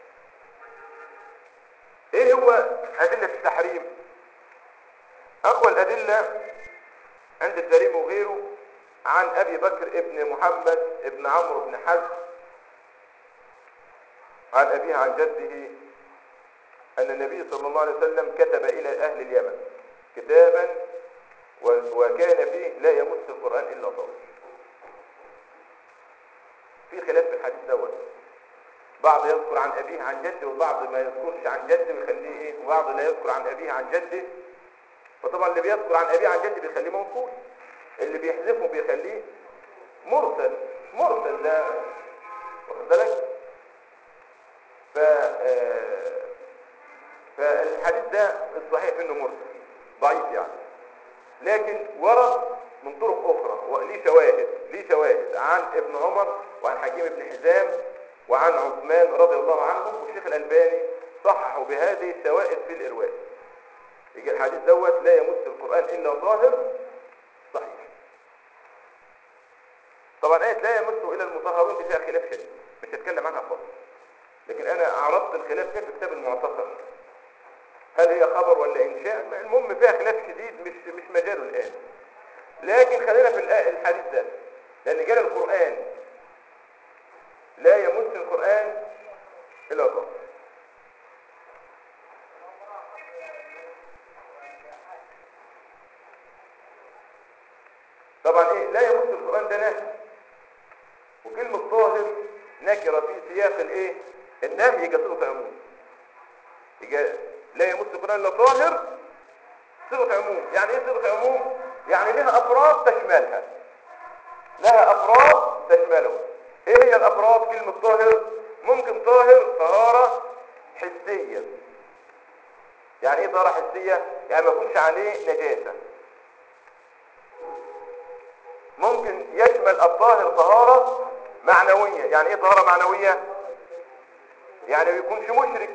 ايه هو ادله التحريم اقوى الادله عند الدارمي وغيره عن ابي بكر ابن محمد ابن عمرو بن حزم عن أبيه عن جده أن النبي صلى الله عليه وسلم كتب إلى أهل اليمن كتابا و- وكان فيه لا يمس القرآن إلا طول في خلاف في الحديث دوت بعض يذكر عن أبيه عن جده وبعض ما يذكرش عن جده ويخليه إيه وبعض لا يذكر عن أبيه عن جده فطبعا اللي بيذكر عن أبيه عن جده بيخليه موصول اللي بيحذفه بيخليه مرسل مرسل ده واخد بالك ف آه، فالحديث ده الصحيح انه مرسل ضعيف يعني لكن ورد من طرق اخرى وليه شواهد ليه شواهد عن ابن عمر وعن حكيم بن حزام وعن عثمان رضي الله عنهم والشيخ الالباني صححوا بهذه الشواهد في الارواء يجي الحديث دوت لا يمس القران الا ظاهر صحيح طبعا آية لا يمسه إلا المطهرون دي فيها خلاف شديد مش هتكلم عنها خالص لكن أنا عرضت الخلاف فيها في كتاب المعتصم هل هي خبر ولا إنشاء المهم فيها خلاف شديد مش مش مجاله الآن لكن خلينا في الآ- الحديث ده لأن جال القرآن لا يمس القرآن إلا الله طبعا ايه لا يمس القرآن ده نهي وكلمة طاهر نكرة في سياق الايه النهي يجي صيغة عموم يجي لا يمس القرآن الا طاهر صيغة عموم يعني ايه صيغة عموم يعني لها افراد تشملها لها افراد تشمله ايه هي الافراد كلمة طاهر ممكن طاهر طهارة حسية يعني ايه طهارة حسية يعني ما يكونش عليه نجاسة ممكن يشمل الطاهر طهارة معنوية يعني ايه طهارة معنوية يعني ما يكونش مشرك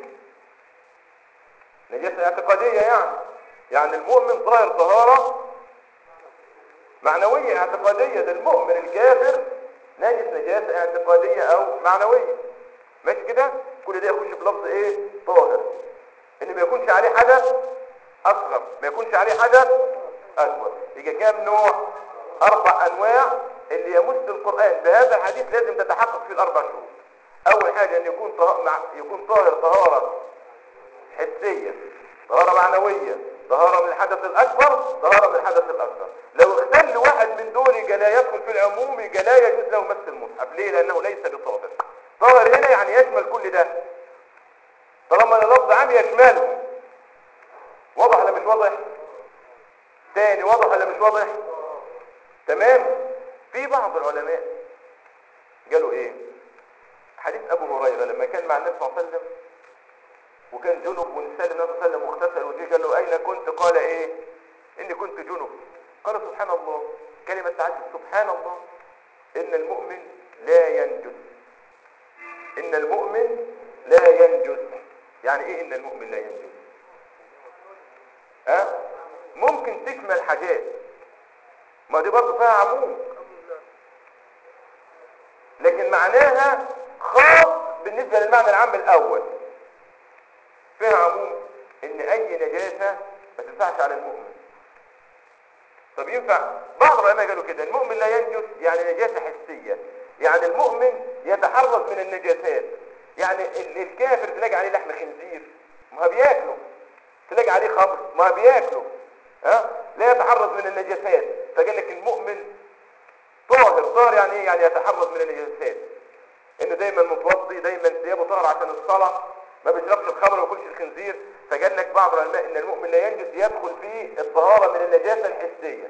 نجاسة اعتقادية يعني يعني المؤمن طاهر طهارة معنوية اعتقادية ده المؤمن الكافر نجس نجاسة اعتقادية او معنوية ماشي كده كل ده يخش في لفظ ايه طاهر ان ما يكونش عليه حدث اصغر ما يكونش عليه حدث اكبر يبقى كام نوع اربع انواع اللي يمس القرآن بهذا الحديث لازم تتحقق فيه الاربع شروط اول حاجة ان يكون طه... مع... يكون طاهر طهارة حسية طهارة معنوية طهارة من الحدث الاكبر طهارة من الحدث الاصغر لو اختل واحد من دول يبقى لا يدخل في العموم يبقى لا يجوز له مس المصحف ليه لانه ليس بطاهر طاهر هنا يعني يشمل كل ده طالما اللفظ عام يشمله واضح ولا مش واضح تاني واضح ولا مش واضح تمام في بعض العلماء قالوا ايه حديث ابو هريره لما كان مع النبي صلى الله عليه وسلم وكان جنب ونسال النبي صلى الله عليه وسلم واغتسل وجه قال له اين كنت قال ايه اني كنت جنب قال سبحان الله كلمه تعجب سبحان الله ان المؤمن لا ينجس ان المؤمن لا ينجس يعني ايه ان المؤمن لا ينجس ها أه؟ ممكن تشمل حاجات ما دي برضه فيها عموم لكن معناها خاص بالنسبة للمعنى العام الأول فيها عموم إن أي نجاسة ما تنفعش على المؤمن طب ينفع بعض العلماء قالوا كده المؤمن لا ينجس يعني نجاسة حسية يعني المؤمن يتحرز من النجاسات يعني ال- الكافر تلاقي عليه لحم خنزير ما هو بياكله تلاقي عليه خمر ما هو بياكله ها لا يتحرز من النجاسات فقال لك المؤمن طاهر طاهر يعني ايه يعني يتحرز من النجاسات انه دايما متوضي دايما ثيابه طاهر عشان الصلاه ما بيشربش الخمر وما بياكلش الخنزير فقال لك بعض العلماء ان المؤمن لا ينجس يدخل فيه الطهاره من النجاسه الحسيه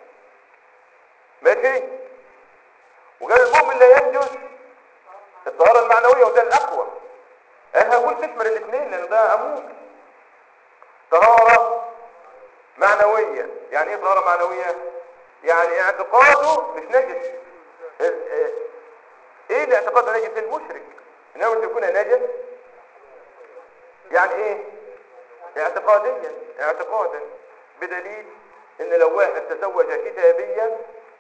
ماشي وقال المؤمن لا ينجس الطهاره المعنويه وده الاقوى انا هقول تشمل الاثنين لان ده عموم طهاره معنويه يعني ايه طهاره معنويه يعني اعتقاده مش نجس ال- اه، ايه اللي اعتقاده نجس المشرك انه مش يكون نجس يعني ايه اعتقاديا اعتقادا بدليل ان لو واحد تزوج كتابيا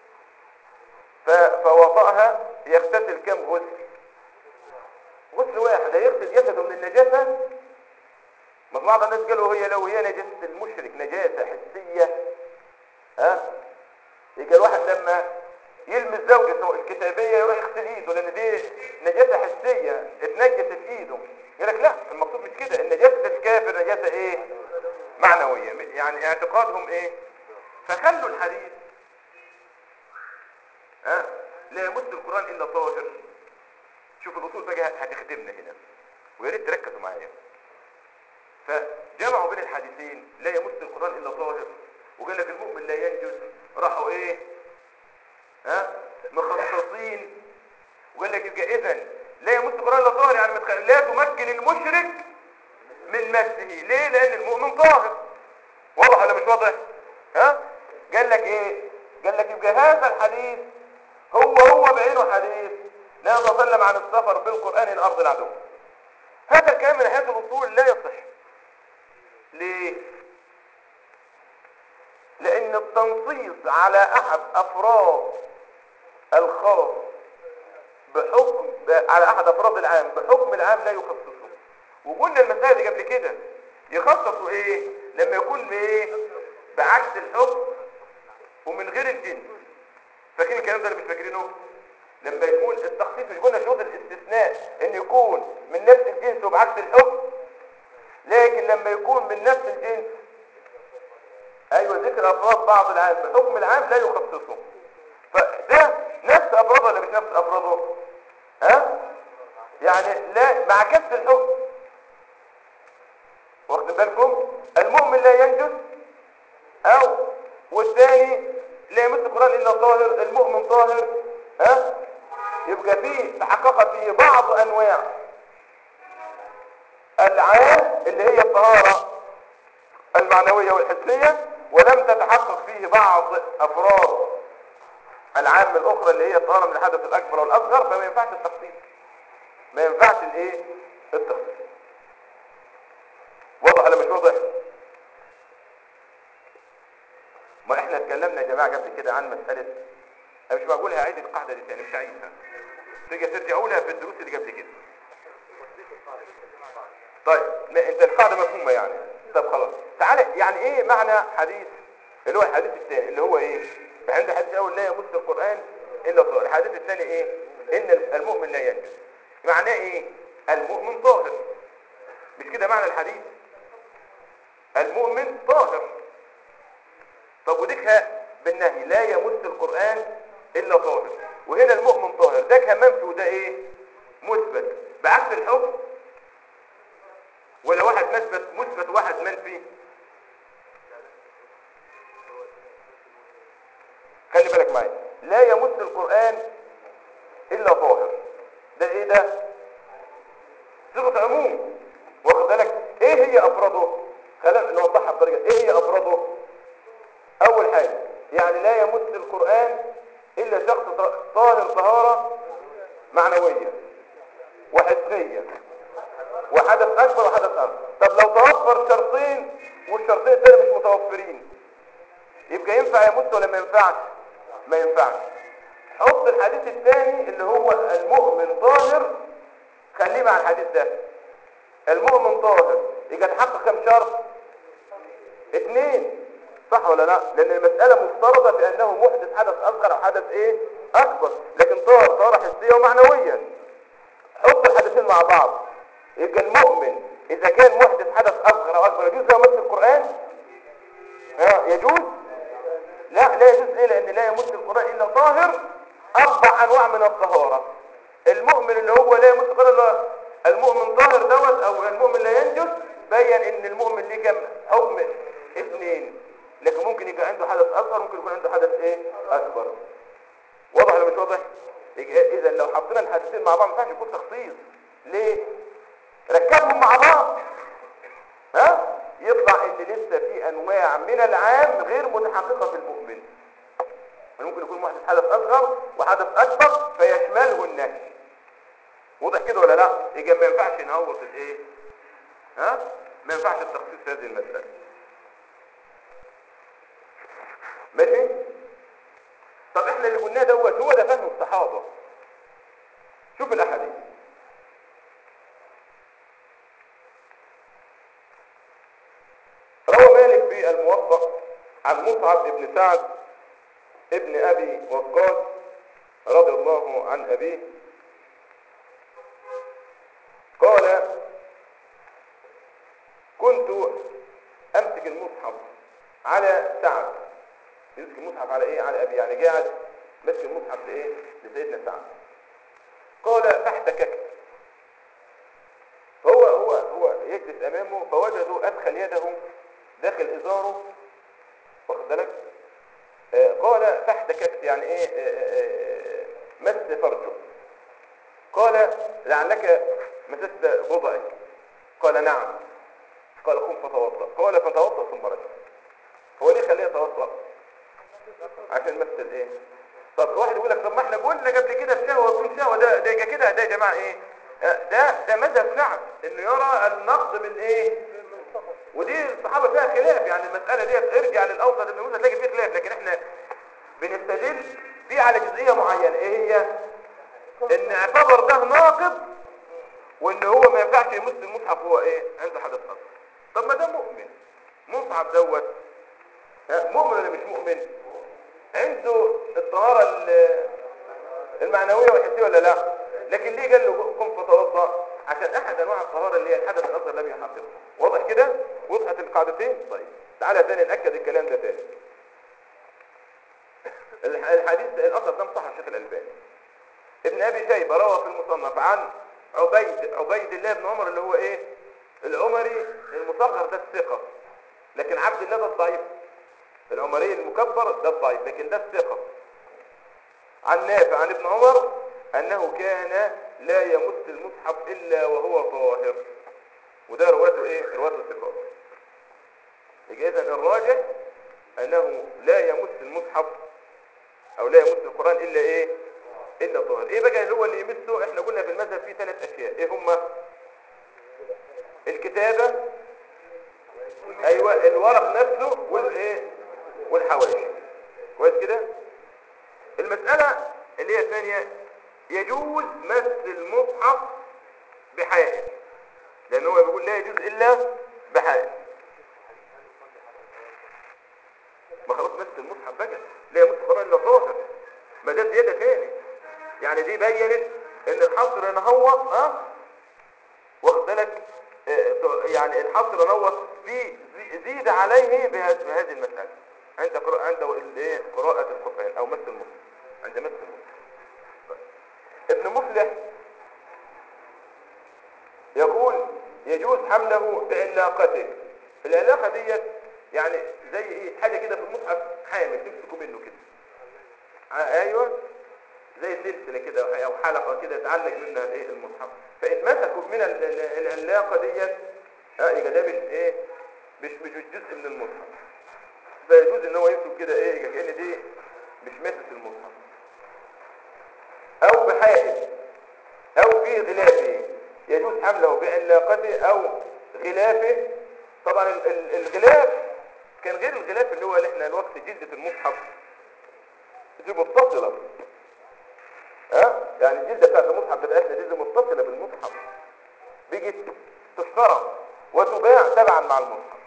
ف- فوطأها يغتسل كم غسل غسل واحد هيغسل جسده من النجاسة ما بعض الناس قالوا هي لو هي نجاسة المشرك نجاسة حسية ها يبقى الواحد لما يلمس زوجته الكتابية يروح يغسل ايده لان دي نجاسة حسية اتنجست في ايده يقول لك لا المقصود مش كده النجاسة الكافر نجاسة ايه معنوية يعني اعتقادهم ايه فخلوا الحديث ها لا يمس القرآن الا طاهر شوف الاصول بقى هتخدمنا هنا ويا ريت تركزوا معايا فجمعوا بين الحديثين لا يمس القرآن الا طاهر وقال لك المؤمن لا ينجز راحوا ايه ها مخصصين وقال لك يبقى اذا لا يمس القرآن الا طاهر يعني متخ... لا تمكن المشرك من مسه ليه لان المؤمن طاهر واضح ولا مش واضح ها قال لك ايه قال لك يبقى هذا الحديث هو هو بعينه حديث لا يتكلم عن السفر بالقرآن إلى أرض العدو هذا الكلام من حيث الأصول لا يصح ليه لأن التنصيص على أحد أفراد الخاص بحكم على أحد أفراد العام بحكم العام لا يخصصه وقلنا المسائل دي قبل كده يخصصوا إيه لما يكون بإيه بعكس الحكم ومن غير الجنس فاكرين الكلام ده اللي مش فاكرينه لما يكون التخصيص مش قلنا شروط الاستثناء ان يكون من نفس الجنس وبعكس الحكم لكن لما يكون من نفس الجنس ايوه ذكر افراد بعض العام بحكم العام لا يخصصه فده نفس افراده ولا مش نفس افراده ها يعني لا مع كف الحكم واخد بالكم المؤمن لا ينجس او والثاني لا يمس القرآن إلا طاهر المؤمن طاهر ها يبقى فيه تحققت فيه بعض أنواع العام اللي هي الطهارة المعنوية والحسية ولم تتحقق فيه بعض أفراد العام الأخرى اللي هي الطهارة من الحدث الأكبر والأصغر فما ينفعش التخصيص ما ينفعش الايه التخصيص واضح ولا مش واضح ما احنا اتكلمنا يا جماعه قبل كده عن مساله انا مش بقول هعيد القاعده دي تاني مش هعيدها تيجي ترجعوا لها في الدروس اللي قبل كده طيب ما انت القاعده مفهومه يعني طب خلاص تعالى يعني ايه معنى حديث اللي هو الحديث الثاني اللي هو ايه فعند الحديث الاول لا يمس القران الا طاهر الحديث الثاني ايه ان المؤمن لا ينجس معناه ايه المؤمن طاهر مش كده معنى الحديث المؤمن طاهر طب وديكها بالنهي لا يمس القرآن إلا طاهر وهنا المؤمن طاهر ده كان منفي وده إيه مثبت بعكس الحكم ولا واحد مثبت مثبت واحد منفي خلي بالك معايا لا يمس القرآن إلا طاهر ده إيه ده صيغة عموم واخد بالك إيه هي أفراده خلينا نوضحها بطريقة إيه هي أفراده اول حاجة يعني لا يمس القرآن الا شخص طاهر طهارة معنوية وحسية وحدث اكبر وحدث اصغر طب لو توفر شرطين والشرطين التاني مش متوفرين يبقى ينفع يمس ولا ما ينفعش ما ينفعش حط الحديث الثاني اللي هو المؤمن طاهر خليه مع الحديث ده المؤمن طاهر يبقى تحقق كم شرط اثنين صح ولا لا لان المسألة مفترضة في انه محدث حدث اصغر او حدث ايه اكبر لكن طهر طهارة حسية ومعنوية حط الحدثين مع بعض يبقى المؤمن اذا كان محدث حدث اصغر او اكبر يجوز له يمس القرآن ها يجوز لا لا يجوز ليه لان لا يمس القرآن الا طاهر اربع انواع من الطهارة المؤمن اللي هو لا يمس القرآن الا المؤمن طاهر دوت او المؤمن لا ينجس بين ان المؤمن ليه كم حكم اثنين لكن ممكن يبقى عنده حدث اصغر ممكن يكون عنده حدث ايه اكبر واضح ولا مش واضح اذا لو حطينا الحدثين مع بعض ما ينفعش يكون تخصيص ليه ركبهم مع بعض ها يطلع ان لسه في انواع من العام غير متحققه في المؤمن ممكن يكون محدث حدث اصغر وحدث اكبر فيشمله النهي واضح كده ولا لا يبقى ما ينفعش نهوص الايه ها ما ينفعش التخصيص في هذه المساله ماشي طب احنا اللي قلناه دوت هو ده فهم الصحابه شوف الاحاديث روى مالك في الموفق عن مصعب بن سعد ابن ابي وقاص رضي الله عن ابيه قال كنت امسك المصحف على سعد يمسك المصحف على ايه على ابي يعني قاعد ماسك المصحف لايه لسيدنا سعد قال فاحتككت هو هو هو يجلس امامه فوجده ادخل يده داخل ازاره واخد بالك آه قال فاحتككت يعني ايه آه آه مس فرجه قال لعلك مسست بضعك قال نعم قال قم فتوضا قال فتوضا ثم رجع هو ليه خليه يتوضا عشان مثل ايه طب واحد يقول لك طب ما احنا قلنا قبل كده الشهوه بدون شهوه ده ده كده ده يا جماعه ايه ده ده مذهب سعد انه يرى النقد من ايه ودي الصحابه فيها خلاف يعني المساله دي ارجع للاوسط ابن موسى تلاقي فيه خلاف لكن احنا بنستدل فيه على جزئيه معينه ايه هي ان اعتبر ده ناقض وان هو ما ينفعش يمس المصحف هو ايه عنده حدث اصغر طب ما ده مؤمن مصحف دوت مؤمن ولا مش مؤمن عنده الطهارة المعنوية والحسية ولا لا لكن ليه قال له قم فتوضا عشان احد انواع الطهارة اللي هي الحدث الاصغر لم يحققه واضح كده وضحت القاعدتين طيب تعالى تاني ناكد الكلام ده تاني الحديث الاثر ده مصحح الشيخ الالباني ابن ابي شيبه روى في المصنف عن عبيد عبيد الله بن عمر اللي هو ايه العمري المصغر ده الثقه لكن عبد الله ده الضعيف العمري المكبر ده الضعيف لكن ده الثقة عن نافع عن ابن عمر أنه كان لا يمس المصحف إلا وهو طاهر وده رواته إيه؟ رواته الثقات يبقى إذن الراجح أنه لا يمس المصحف أو لا يمس القرآن إلا إيه؟ إلا طاهر إيه بقى اللي هو اللي يمسه إحنا قلنا في المذهب فيه ثلاث أشياء إيه هما؟ الكتابة أيوة الورق نفسه والإيه؟ والحواشي كويس كده المسألة اللي هي الثانية يجوز مس المصحف بحائل لأن هو بيقول لا يجوز إلا بحائل ما خلاص مس المصحف بقى لا يمس القرآن نوط ها واخد بالك آه، يعني الحصر نوط في زي- زيد عليه بهذه بهذه المسألة عند قراءة عند الايه قراءة القرآن او مس المصحف عند مس المصحف طيب. ابن مفلح يقول يجوز حمله بعلاقته العلاقة ديت يعني زي ايه حاجة كده في المصحف حامل تمسكوا منه كده ع- ايوه زي سلسلة كده أو- او حلقة كده يتعلق منها الايه المصحف فان مسكوا من ال- ال- العلاقة ديت اه يبقى ده مش ايه مش مش جزء من المصحف فيجوز ان هو يمسك كده ايه يبقى كأن دي مش ماسك المصحف او بحائل او في غلافه يجوز حمله بعلاقته او غلافه طبعا ال- ال- الغلاف كان غير الغلاف اللي هو اللي احنا الوقت جلدة المصحف دي متصلة ها يعني الجلدة بتاعت المصحف بتاعتنا دي, دي متصلة بالمصحف بيجي تشترى وتباع تبعا مع المصحف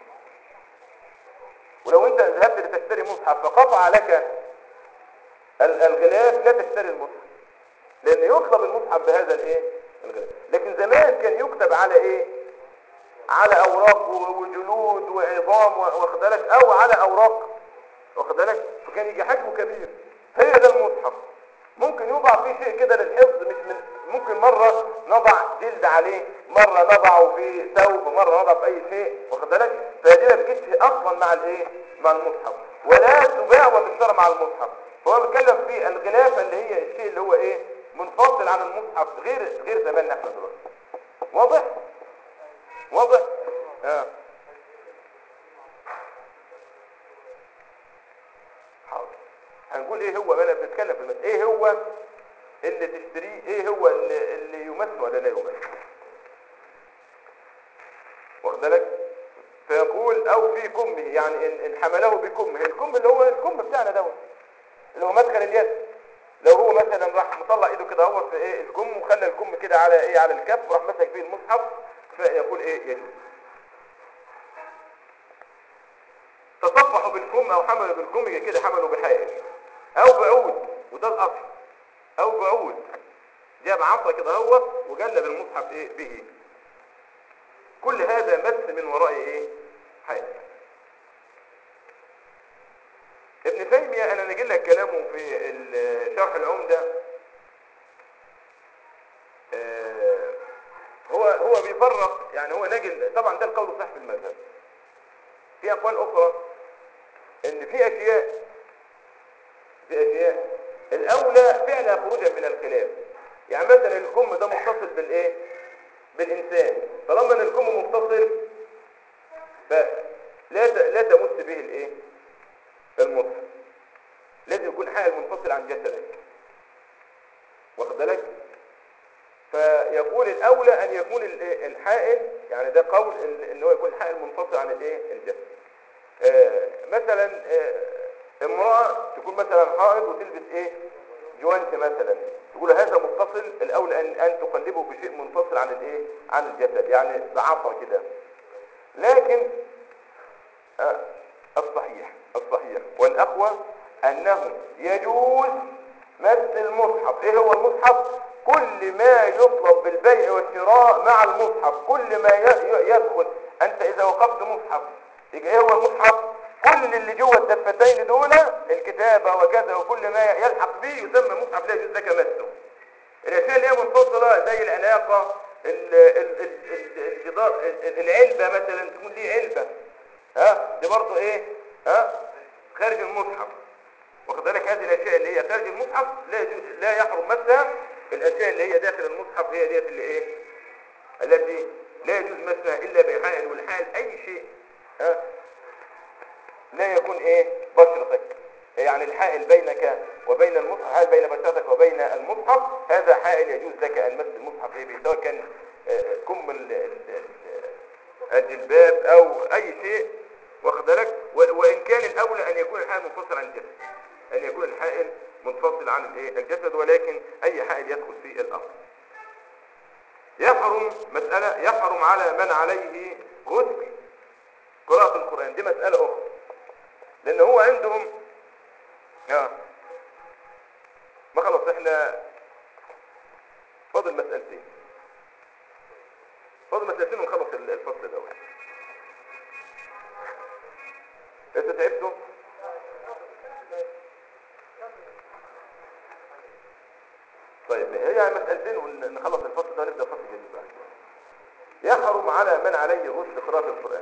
ولو انت ذهبت لتشتري مصحف فقطع لك ال- الغلاف لا تشتري المصحف لان يطلب المصحف بهذا الايه الغلاف لكن زمان كان يكتب على ايه على اوراق و- وجلود وعظام و- واخد بالك او على اوراق واخد بالك فكان يجي حجمه كبير هي ده المصحف ممكن يوضع فيه شيء كده للحفظ مش من ممكن مرة نضع جلد عليه مرة نضعه في ثوب مرة نضع في اي شيء واخد بالك فدي ما بتجيش اصلا مع الايه مع المصحف ولا تباع وتشترى مع المصحف فهو بيتكلم في الغلافة اللي هي الشيء اللي هو ايه منفصل عن المصحف غير غير زماننا احنا دلوقتي واضح واضح اه حاضر هنقول ايه هو انا بنتكلم في المسألة ايه هو اللي تشتريه ايه هو اللي, اللي يمس ولا لا يمس واخد بالك فيقول او في كمه يعني ان, إن حمله بكمه الكم اللي هو الكم بتاعنا دوت اللي هو مدخل اليد لو هو مثلا راح مطلع ايده كده هو في ايه الكم وخلى الكم كده على ايه على الكف وراح مسك فيه المصحف فيقول ايه يجوز تصفحوا بالكم او حملوا بالكم يبقى كده حملوا بحائل او بعود وده الاصل او بعود جاب عصا كده هو وجلب المصحف ايه به كل هذا مس من وراء ايه حائل ابن تيمية انا نجي لك كلامه في ال- شرح العمدة آه، هو هو بيفرق يعني هو نجل طبعا ده القول الصح في المذهب في اقوال اخرى ان في اشياء في اشياء الاولى فعلها خروجا من الخلاف يعني مثلا الكم ده متصل بالايه بالانسان طالما ان الكم متصل فلا ت- لا تمس به الايه المصحف لازم يكون حائل منفصل عن جسدك واخد بالك فيقول الاولى ان يكون ال- الحائل يعني ده قول ال- ان هو يكون الحائل منفصل عن الايه الجسد آه، مثلا آه، امرأة تكون مثلا حائض وتلبس ايه جوانت مثلا تقول هذا متصل الاولى ان ان تقلبه بشيء منفصل عن الايه عن الجسد يعني بعصا كده لكن آه، الصحيح الصحيح والاقوى انه يجوز مس المصحف ايه هو المصحف كل ما يطلب بالبيع والشراء مع المصحف كل ما ي- ي- يدخل انت اذا وقفت مصحف يبقى ايه هو المصحف كل اللي جوه الدفتين دول الكتابة وكذا وكل ما يلحق به يسمى مصحف لا يجوز لك مسه الاشياء اللي هي منفصلة زي العلاقة ال- ال- ال- ال- الجدار ال- العلبة مثلا تكون دي علبة ها دي برضه ايه ها خارج المصحف واخد بالك هذه الاشياء اللي هي خارج المصحف لا يجوز لا يحرم مسها الاشياء اللي هي داخل المصحف هي ديت اللي ايه التي لا يجوز مسها الا بحائل والحائل اي شيء ها لا يكون ايه بشرتك يعني الحائل بينك وبين المصحف حائل بين بشرتك وبين المصحف هذا حائل يجوز لك ان مس المصحف ايه به، سواء كان آه، كم ال- ال- ال- الجلباب او اي شيء واخد بالك و- وان كان الاولى ان يكون الحائل منفصل عن الجسد ان يكون الحائل منفصل عن الايه الجسد ولكن اي حائل يدخل في الامر يحرم مسألة يحرم على من عليه غسل قراءة القرآن دي مسألة أخرى لأن هو عندهم آه. ما خلاص احنا فاضل مسألتين فاضل مسألتين ونخلص ال- الفصل الاول انتوا تعبتوا طيب هي مسألتين ونخلص الفصل ده ونبدأ فصل جديد بعد كده. يحرم على من عليه غسل قراءة القرآن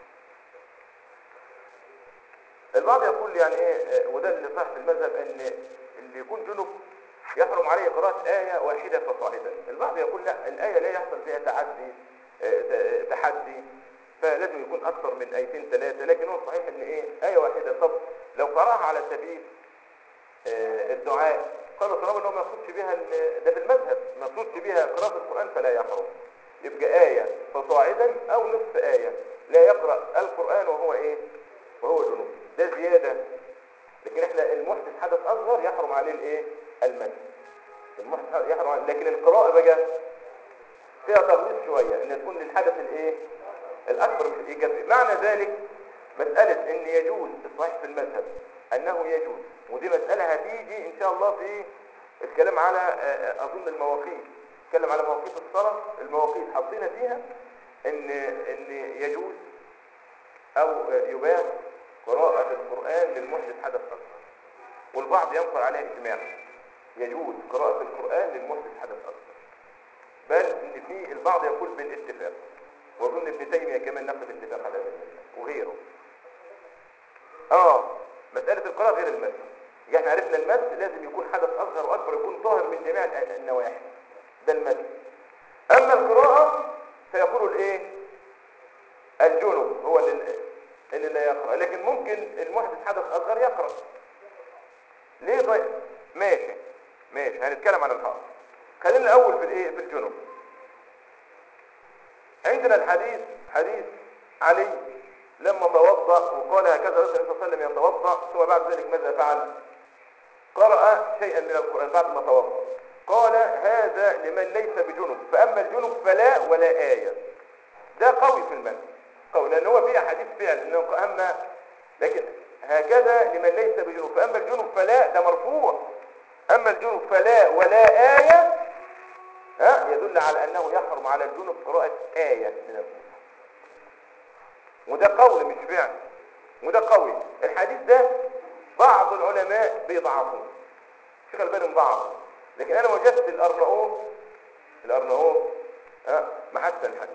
البعض يقول يعني ايه آه، وده اللي صح في المذهب ان اللي يكون جنب يحرم عليه قراءة آية واحدة فصاعدا البعض يقول لا الآية لا يحصل فيها تعدي آه، ت- تحدي فلازم يكون أكثر من آيتين ثلاثة لكن هو الصحيح ان ايه آية واحدة طب لو قرأها على سبيل آه، الدعاء قالوا طالما انه ما يقصدش بها ال- ده في المذهب ما يقصدش بها قراءة القرآن فلا يحرم يبقى آية فصاعدا أو نصف آية لا يقرأ القرآن وهو إيه وهو جنوب ده زيادة لكن احنا المحدث حدث أصغر يحرم عليه الإيه المد المحدث حدث يحرم عليه لكن القراءة بقى فيها تغليظ شوية ان تكون للحدث الايه الاكبر مش الايجابي معنى ذلك مسألة ان يجوز الصحيح في المذهب انه يجوز ودي مسألة هتيجي ان شاء الله في الكلام على آه، آه، اظن المواقيت نتكلم على مواقيت الصلاة المواقيت حاطين فيها ان ان يجوز او آه، يباح قراءة القرآن للمحدث حدث اكبر والبعض ينقل عليها اجماع يجوز قراءة القرآن للمحدث حدث اكبر بل ان في البعض يقول بالاتفاق واظن ابن تيميه كمان نقل الاتفاق على ذلك وغيره اه مساله القراءه غير المس يعني احنا عرفنا المس لازم يكون حدث اصغر واكبر يكون ظاهر من جميع الأ- النواحي ده المس اما القراءه فيقول الايه الجنب هو اللي, اللي لا يقرا لكن ممكن المحدث حدث اصغر يقرا ليه طيب ماشي ماشي هنتكلم عن الحاضر خلينا الاول في الايه في الجنوب عندنا الحديث حديث علي لما توضا وقال هكذا رسول الله صلى الله عليه وسلم يتوضا ثم بعد ذلك ماذا فعل قرأ شيئا من القرآن بعد ما توضا قال هذا لمن ليس بجنب فأما الجنب فلا ولا آية ده قوي في المنع قوي لأن هو فيه حديث فعل إنه أما لكن هكذا لمن ليس بجنب فأما الجنب فلا ده مرفوع أما الجنب فلا ولا آية ها يدل على أنه يحرم على الجنب قراءة آية من القرآن وده قول مش فعل وده قوي الحديث ده بعض العلماء بيضعفوه شيخ الباني مضعف لكن انا وجدت الارناؤوط الارناؤوط ها محسن الحديث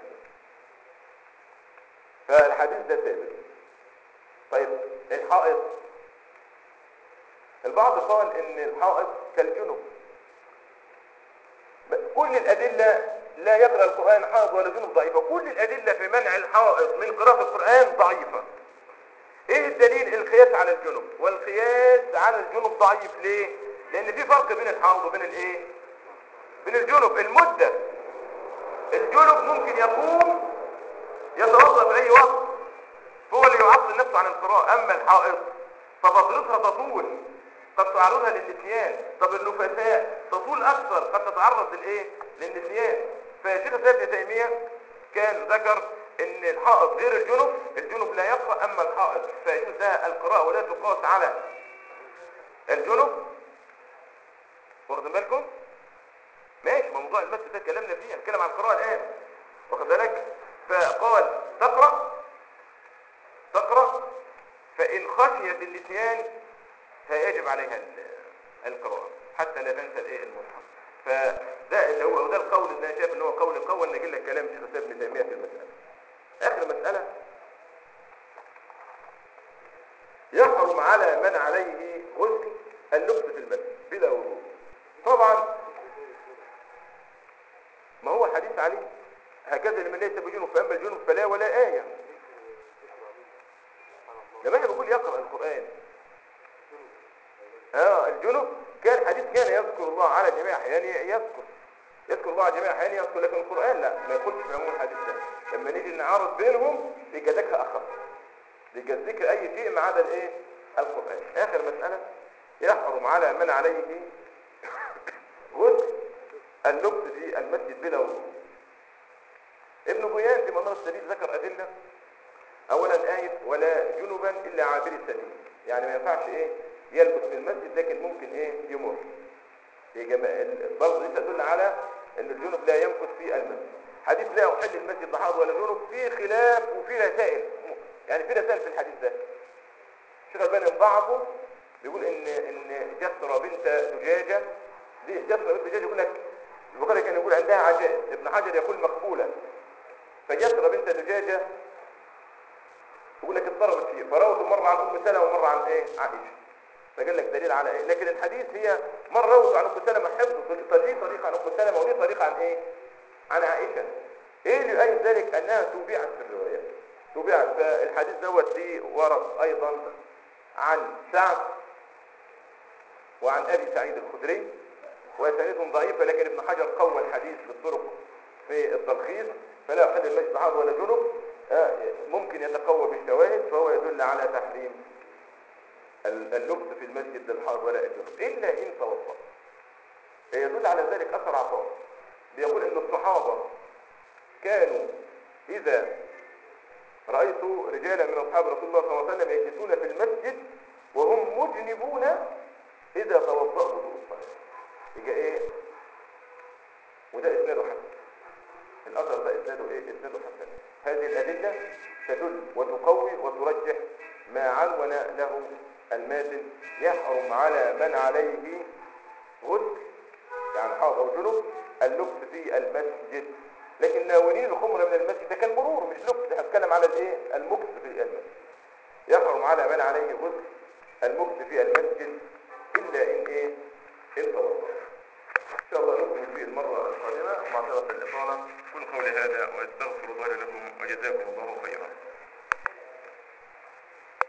فالحديث ده ثابت طيب الحائط البعض قال ان الحائط كالجنب كل الأدلة لا يقرأ القرآن حائض ولا جنب ضعيفة كل الأدلة في منع الحائض من قراءة القرآن ضعيفة ايه الدليل القياس على الجنب والقياس على الجنب ضعيف ليه لان في فرق بين الحائض وبين الايه بين الجنب المدة الجنب ممكن يقوم يتوضا في اي وقت هو اللي يعطل نفسه عن القراءة اما الحائض ففترتها تطول قد تعرضها للنسيان طب النفساء تطول اكثر قد تتعرض للايه للنسيان فشيخ الاسلام ابن تيميه كان ذكر ان الحائض غير الجنب الجنب لا يقرا اما الحائض فيجوز لها القراءه ولا تقاس على الجنب واخدين بالكم ماشي ما موضوع المس ده اتكلمنا فيه هنتكلم عن القراءه الان واخد بالك فقال تقرا تقرا فان خشيت النسيان فيجب عليها ال- القراءة حتى لا تنسى الايه المصحف فده اللي هو وده القول اللي انا شايف ان هو قول قوي ان اجيب لك كلام شيخ الاسلام ابن تيميه في المساله اخر مساله يحرم على من عليه غسل اللبس في المسجد بلا وضوء طبعا ما هو حديث علي هكذا لمن ليس بجنب فاما الجنب فلا ولا ايه لما احنا بيقول يقرا القران اه الجنوب كان حديث كان يذكر الله على جميع احيانه يذكر يذكر الله على جميع احيانه يذكر لكن القران لا ما يقولش في عموم الحديث ده لما نيجي نعرض بينهم يبقى ذكر اخر يبقى ذكر اي شيء ما عدا الايه القران اخر مساله يحرم على من عليه غسل اللبس في المسجد بلا وضوء ابن بيان في منار السبيل ذكر ادله اولا آية ولا جنبا الا عابر السبيل يعني ما ينفعش ايه يلبس في المسجد لكن ممكن ايه يمر في جماعة برضه دي تدل على ان الجنب لا يمكث في المسجد حديث لا يحل المسجد لا حائض ولا جنب في خلاف وفي رسائل يعني في رسائل في الحديث ده الشيخ الباني من بعضه بيقول ان ان جسر بنت زجاجه دي جسر بنت زجاجه يقول لك البخاري كان يقول عندها عجائز ابن حجر يقول مقبوله فجسر بنت زجاجه يقول لك اضطربت فيه فروت مره عن ام سلمه ومره عن ايه عائشه فقال لك دليل على ايه لكن الحديث هي مره روت عن ام سلمه حفظ فدي طريقه عن ام سلمه ودي طريقه عن ايه عن عائشه ايه اللي يؤيد ذلك انها توبعت في الروايات توبعت فالحديث دوت دي ورد ايضا عن سعد وعن ابي سعيد الخدري واسانيدهم ضعيفه لكن ابن حجر قوى الحديث بالطرق في التلخيص فلا يحل المسجد حاضر ولا جنب آه، ممكن يتقوى بالشواهد فهو يدل على تحريم ال- اللبس في المسجد للحاضر ولا الجنب الا ان توضا يدل على ذلك اثر عطاء بيقول ان الصحابه كانوا اذا رايت رجالا من اصحاب رسول الله صلى الله عليه وسلم يجلسون في المسجد وهم مجنبون اذا توضأوا وضوء الصلاه يبقى ايه وده اسناده حسن الاثر ده اسناده ايه اسناده حسن هذه الادله تدل وتقوي وترجح ما عنون له الماتن يحرم على من عليه غسل يعني حاض او جنب اللبس في المسجد لكن ناولين الخمر من المسجد ده كان مرور مش لبس ده هتكلم على الايه المكس في المسجد يحرم على من عليه غسل المكس في المسجد الا ان ايه ان توضا ان شاء الله نكمل في المره القادمه معذره الاطاله كل قولي هذا واستغفر الله لكم وجزاكم الله خيرا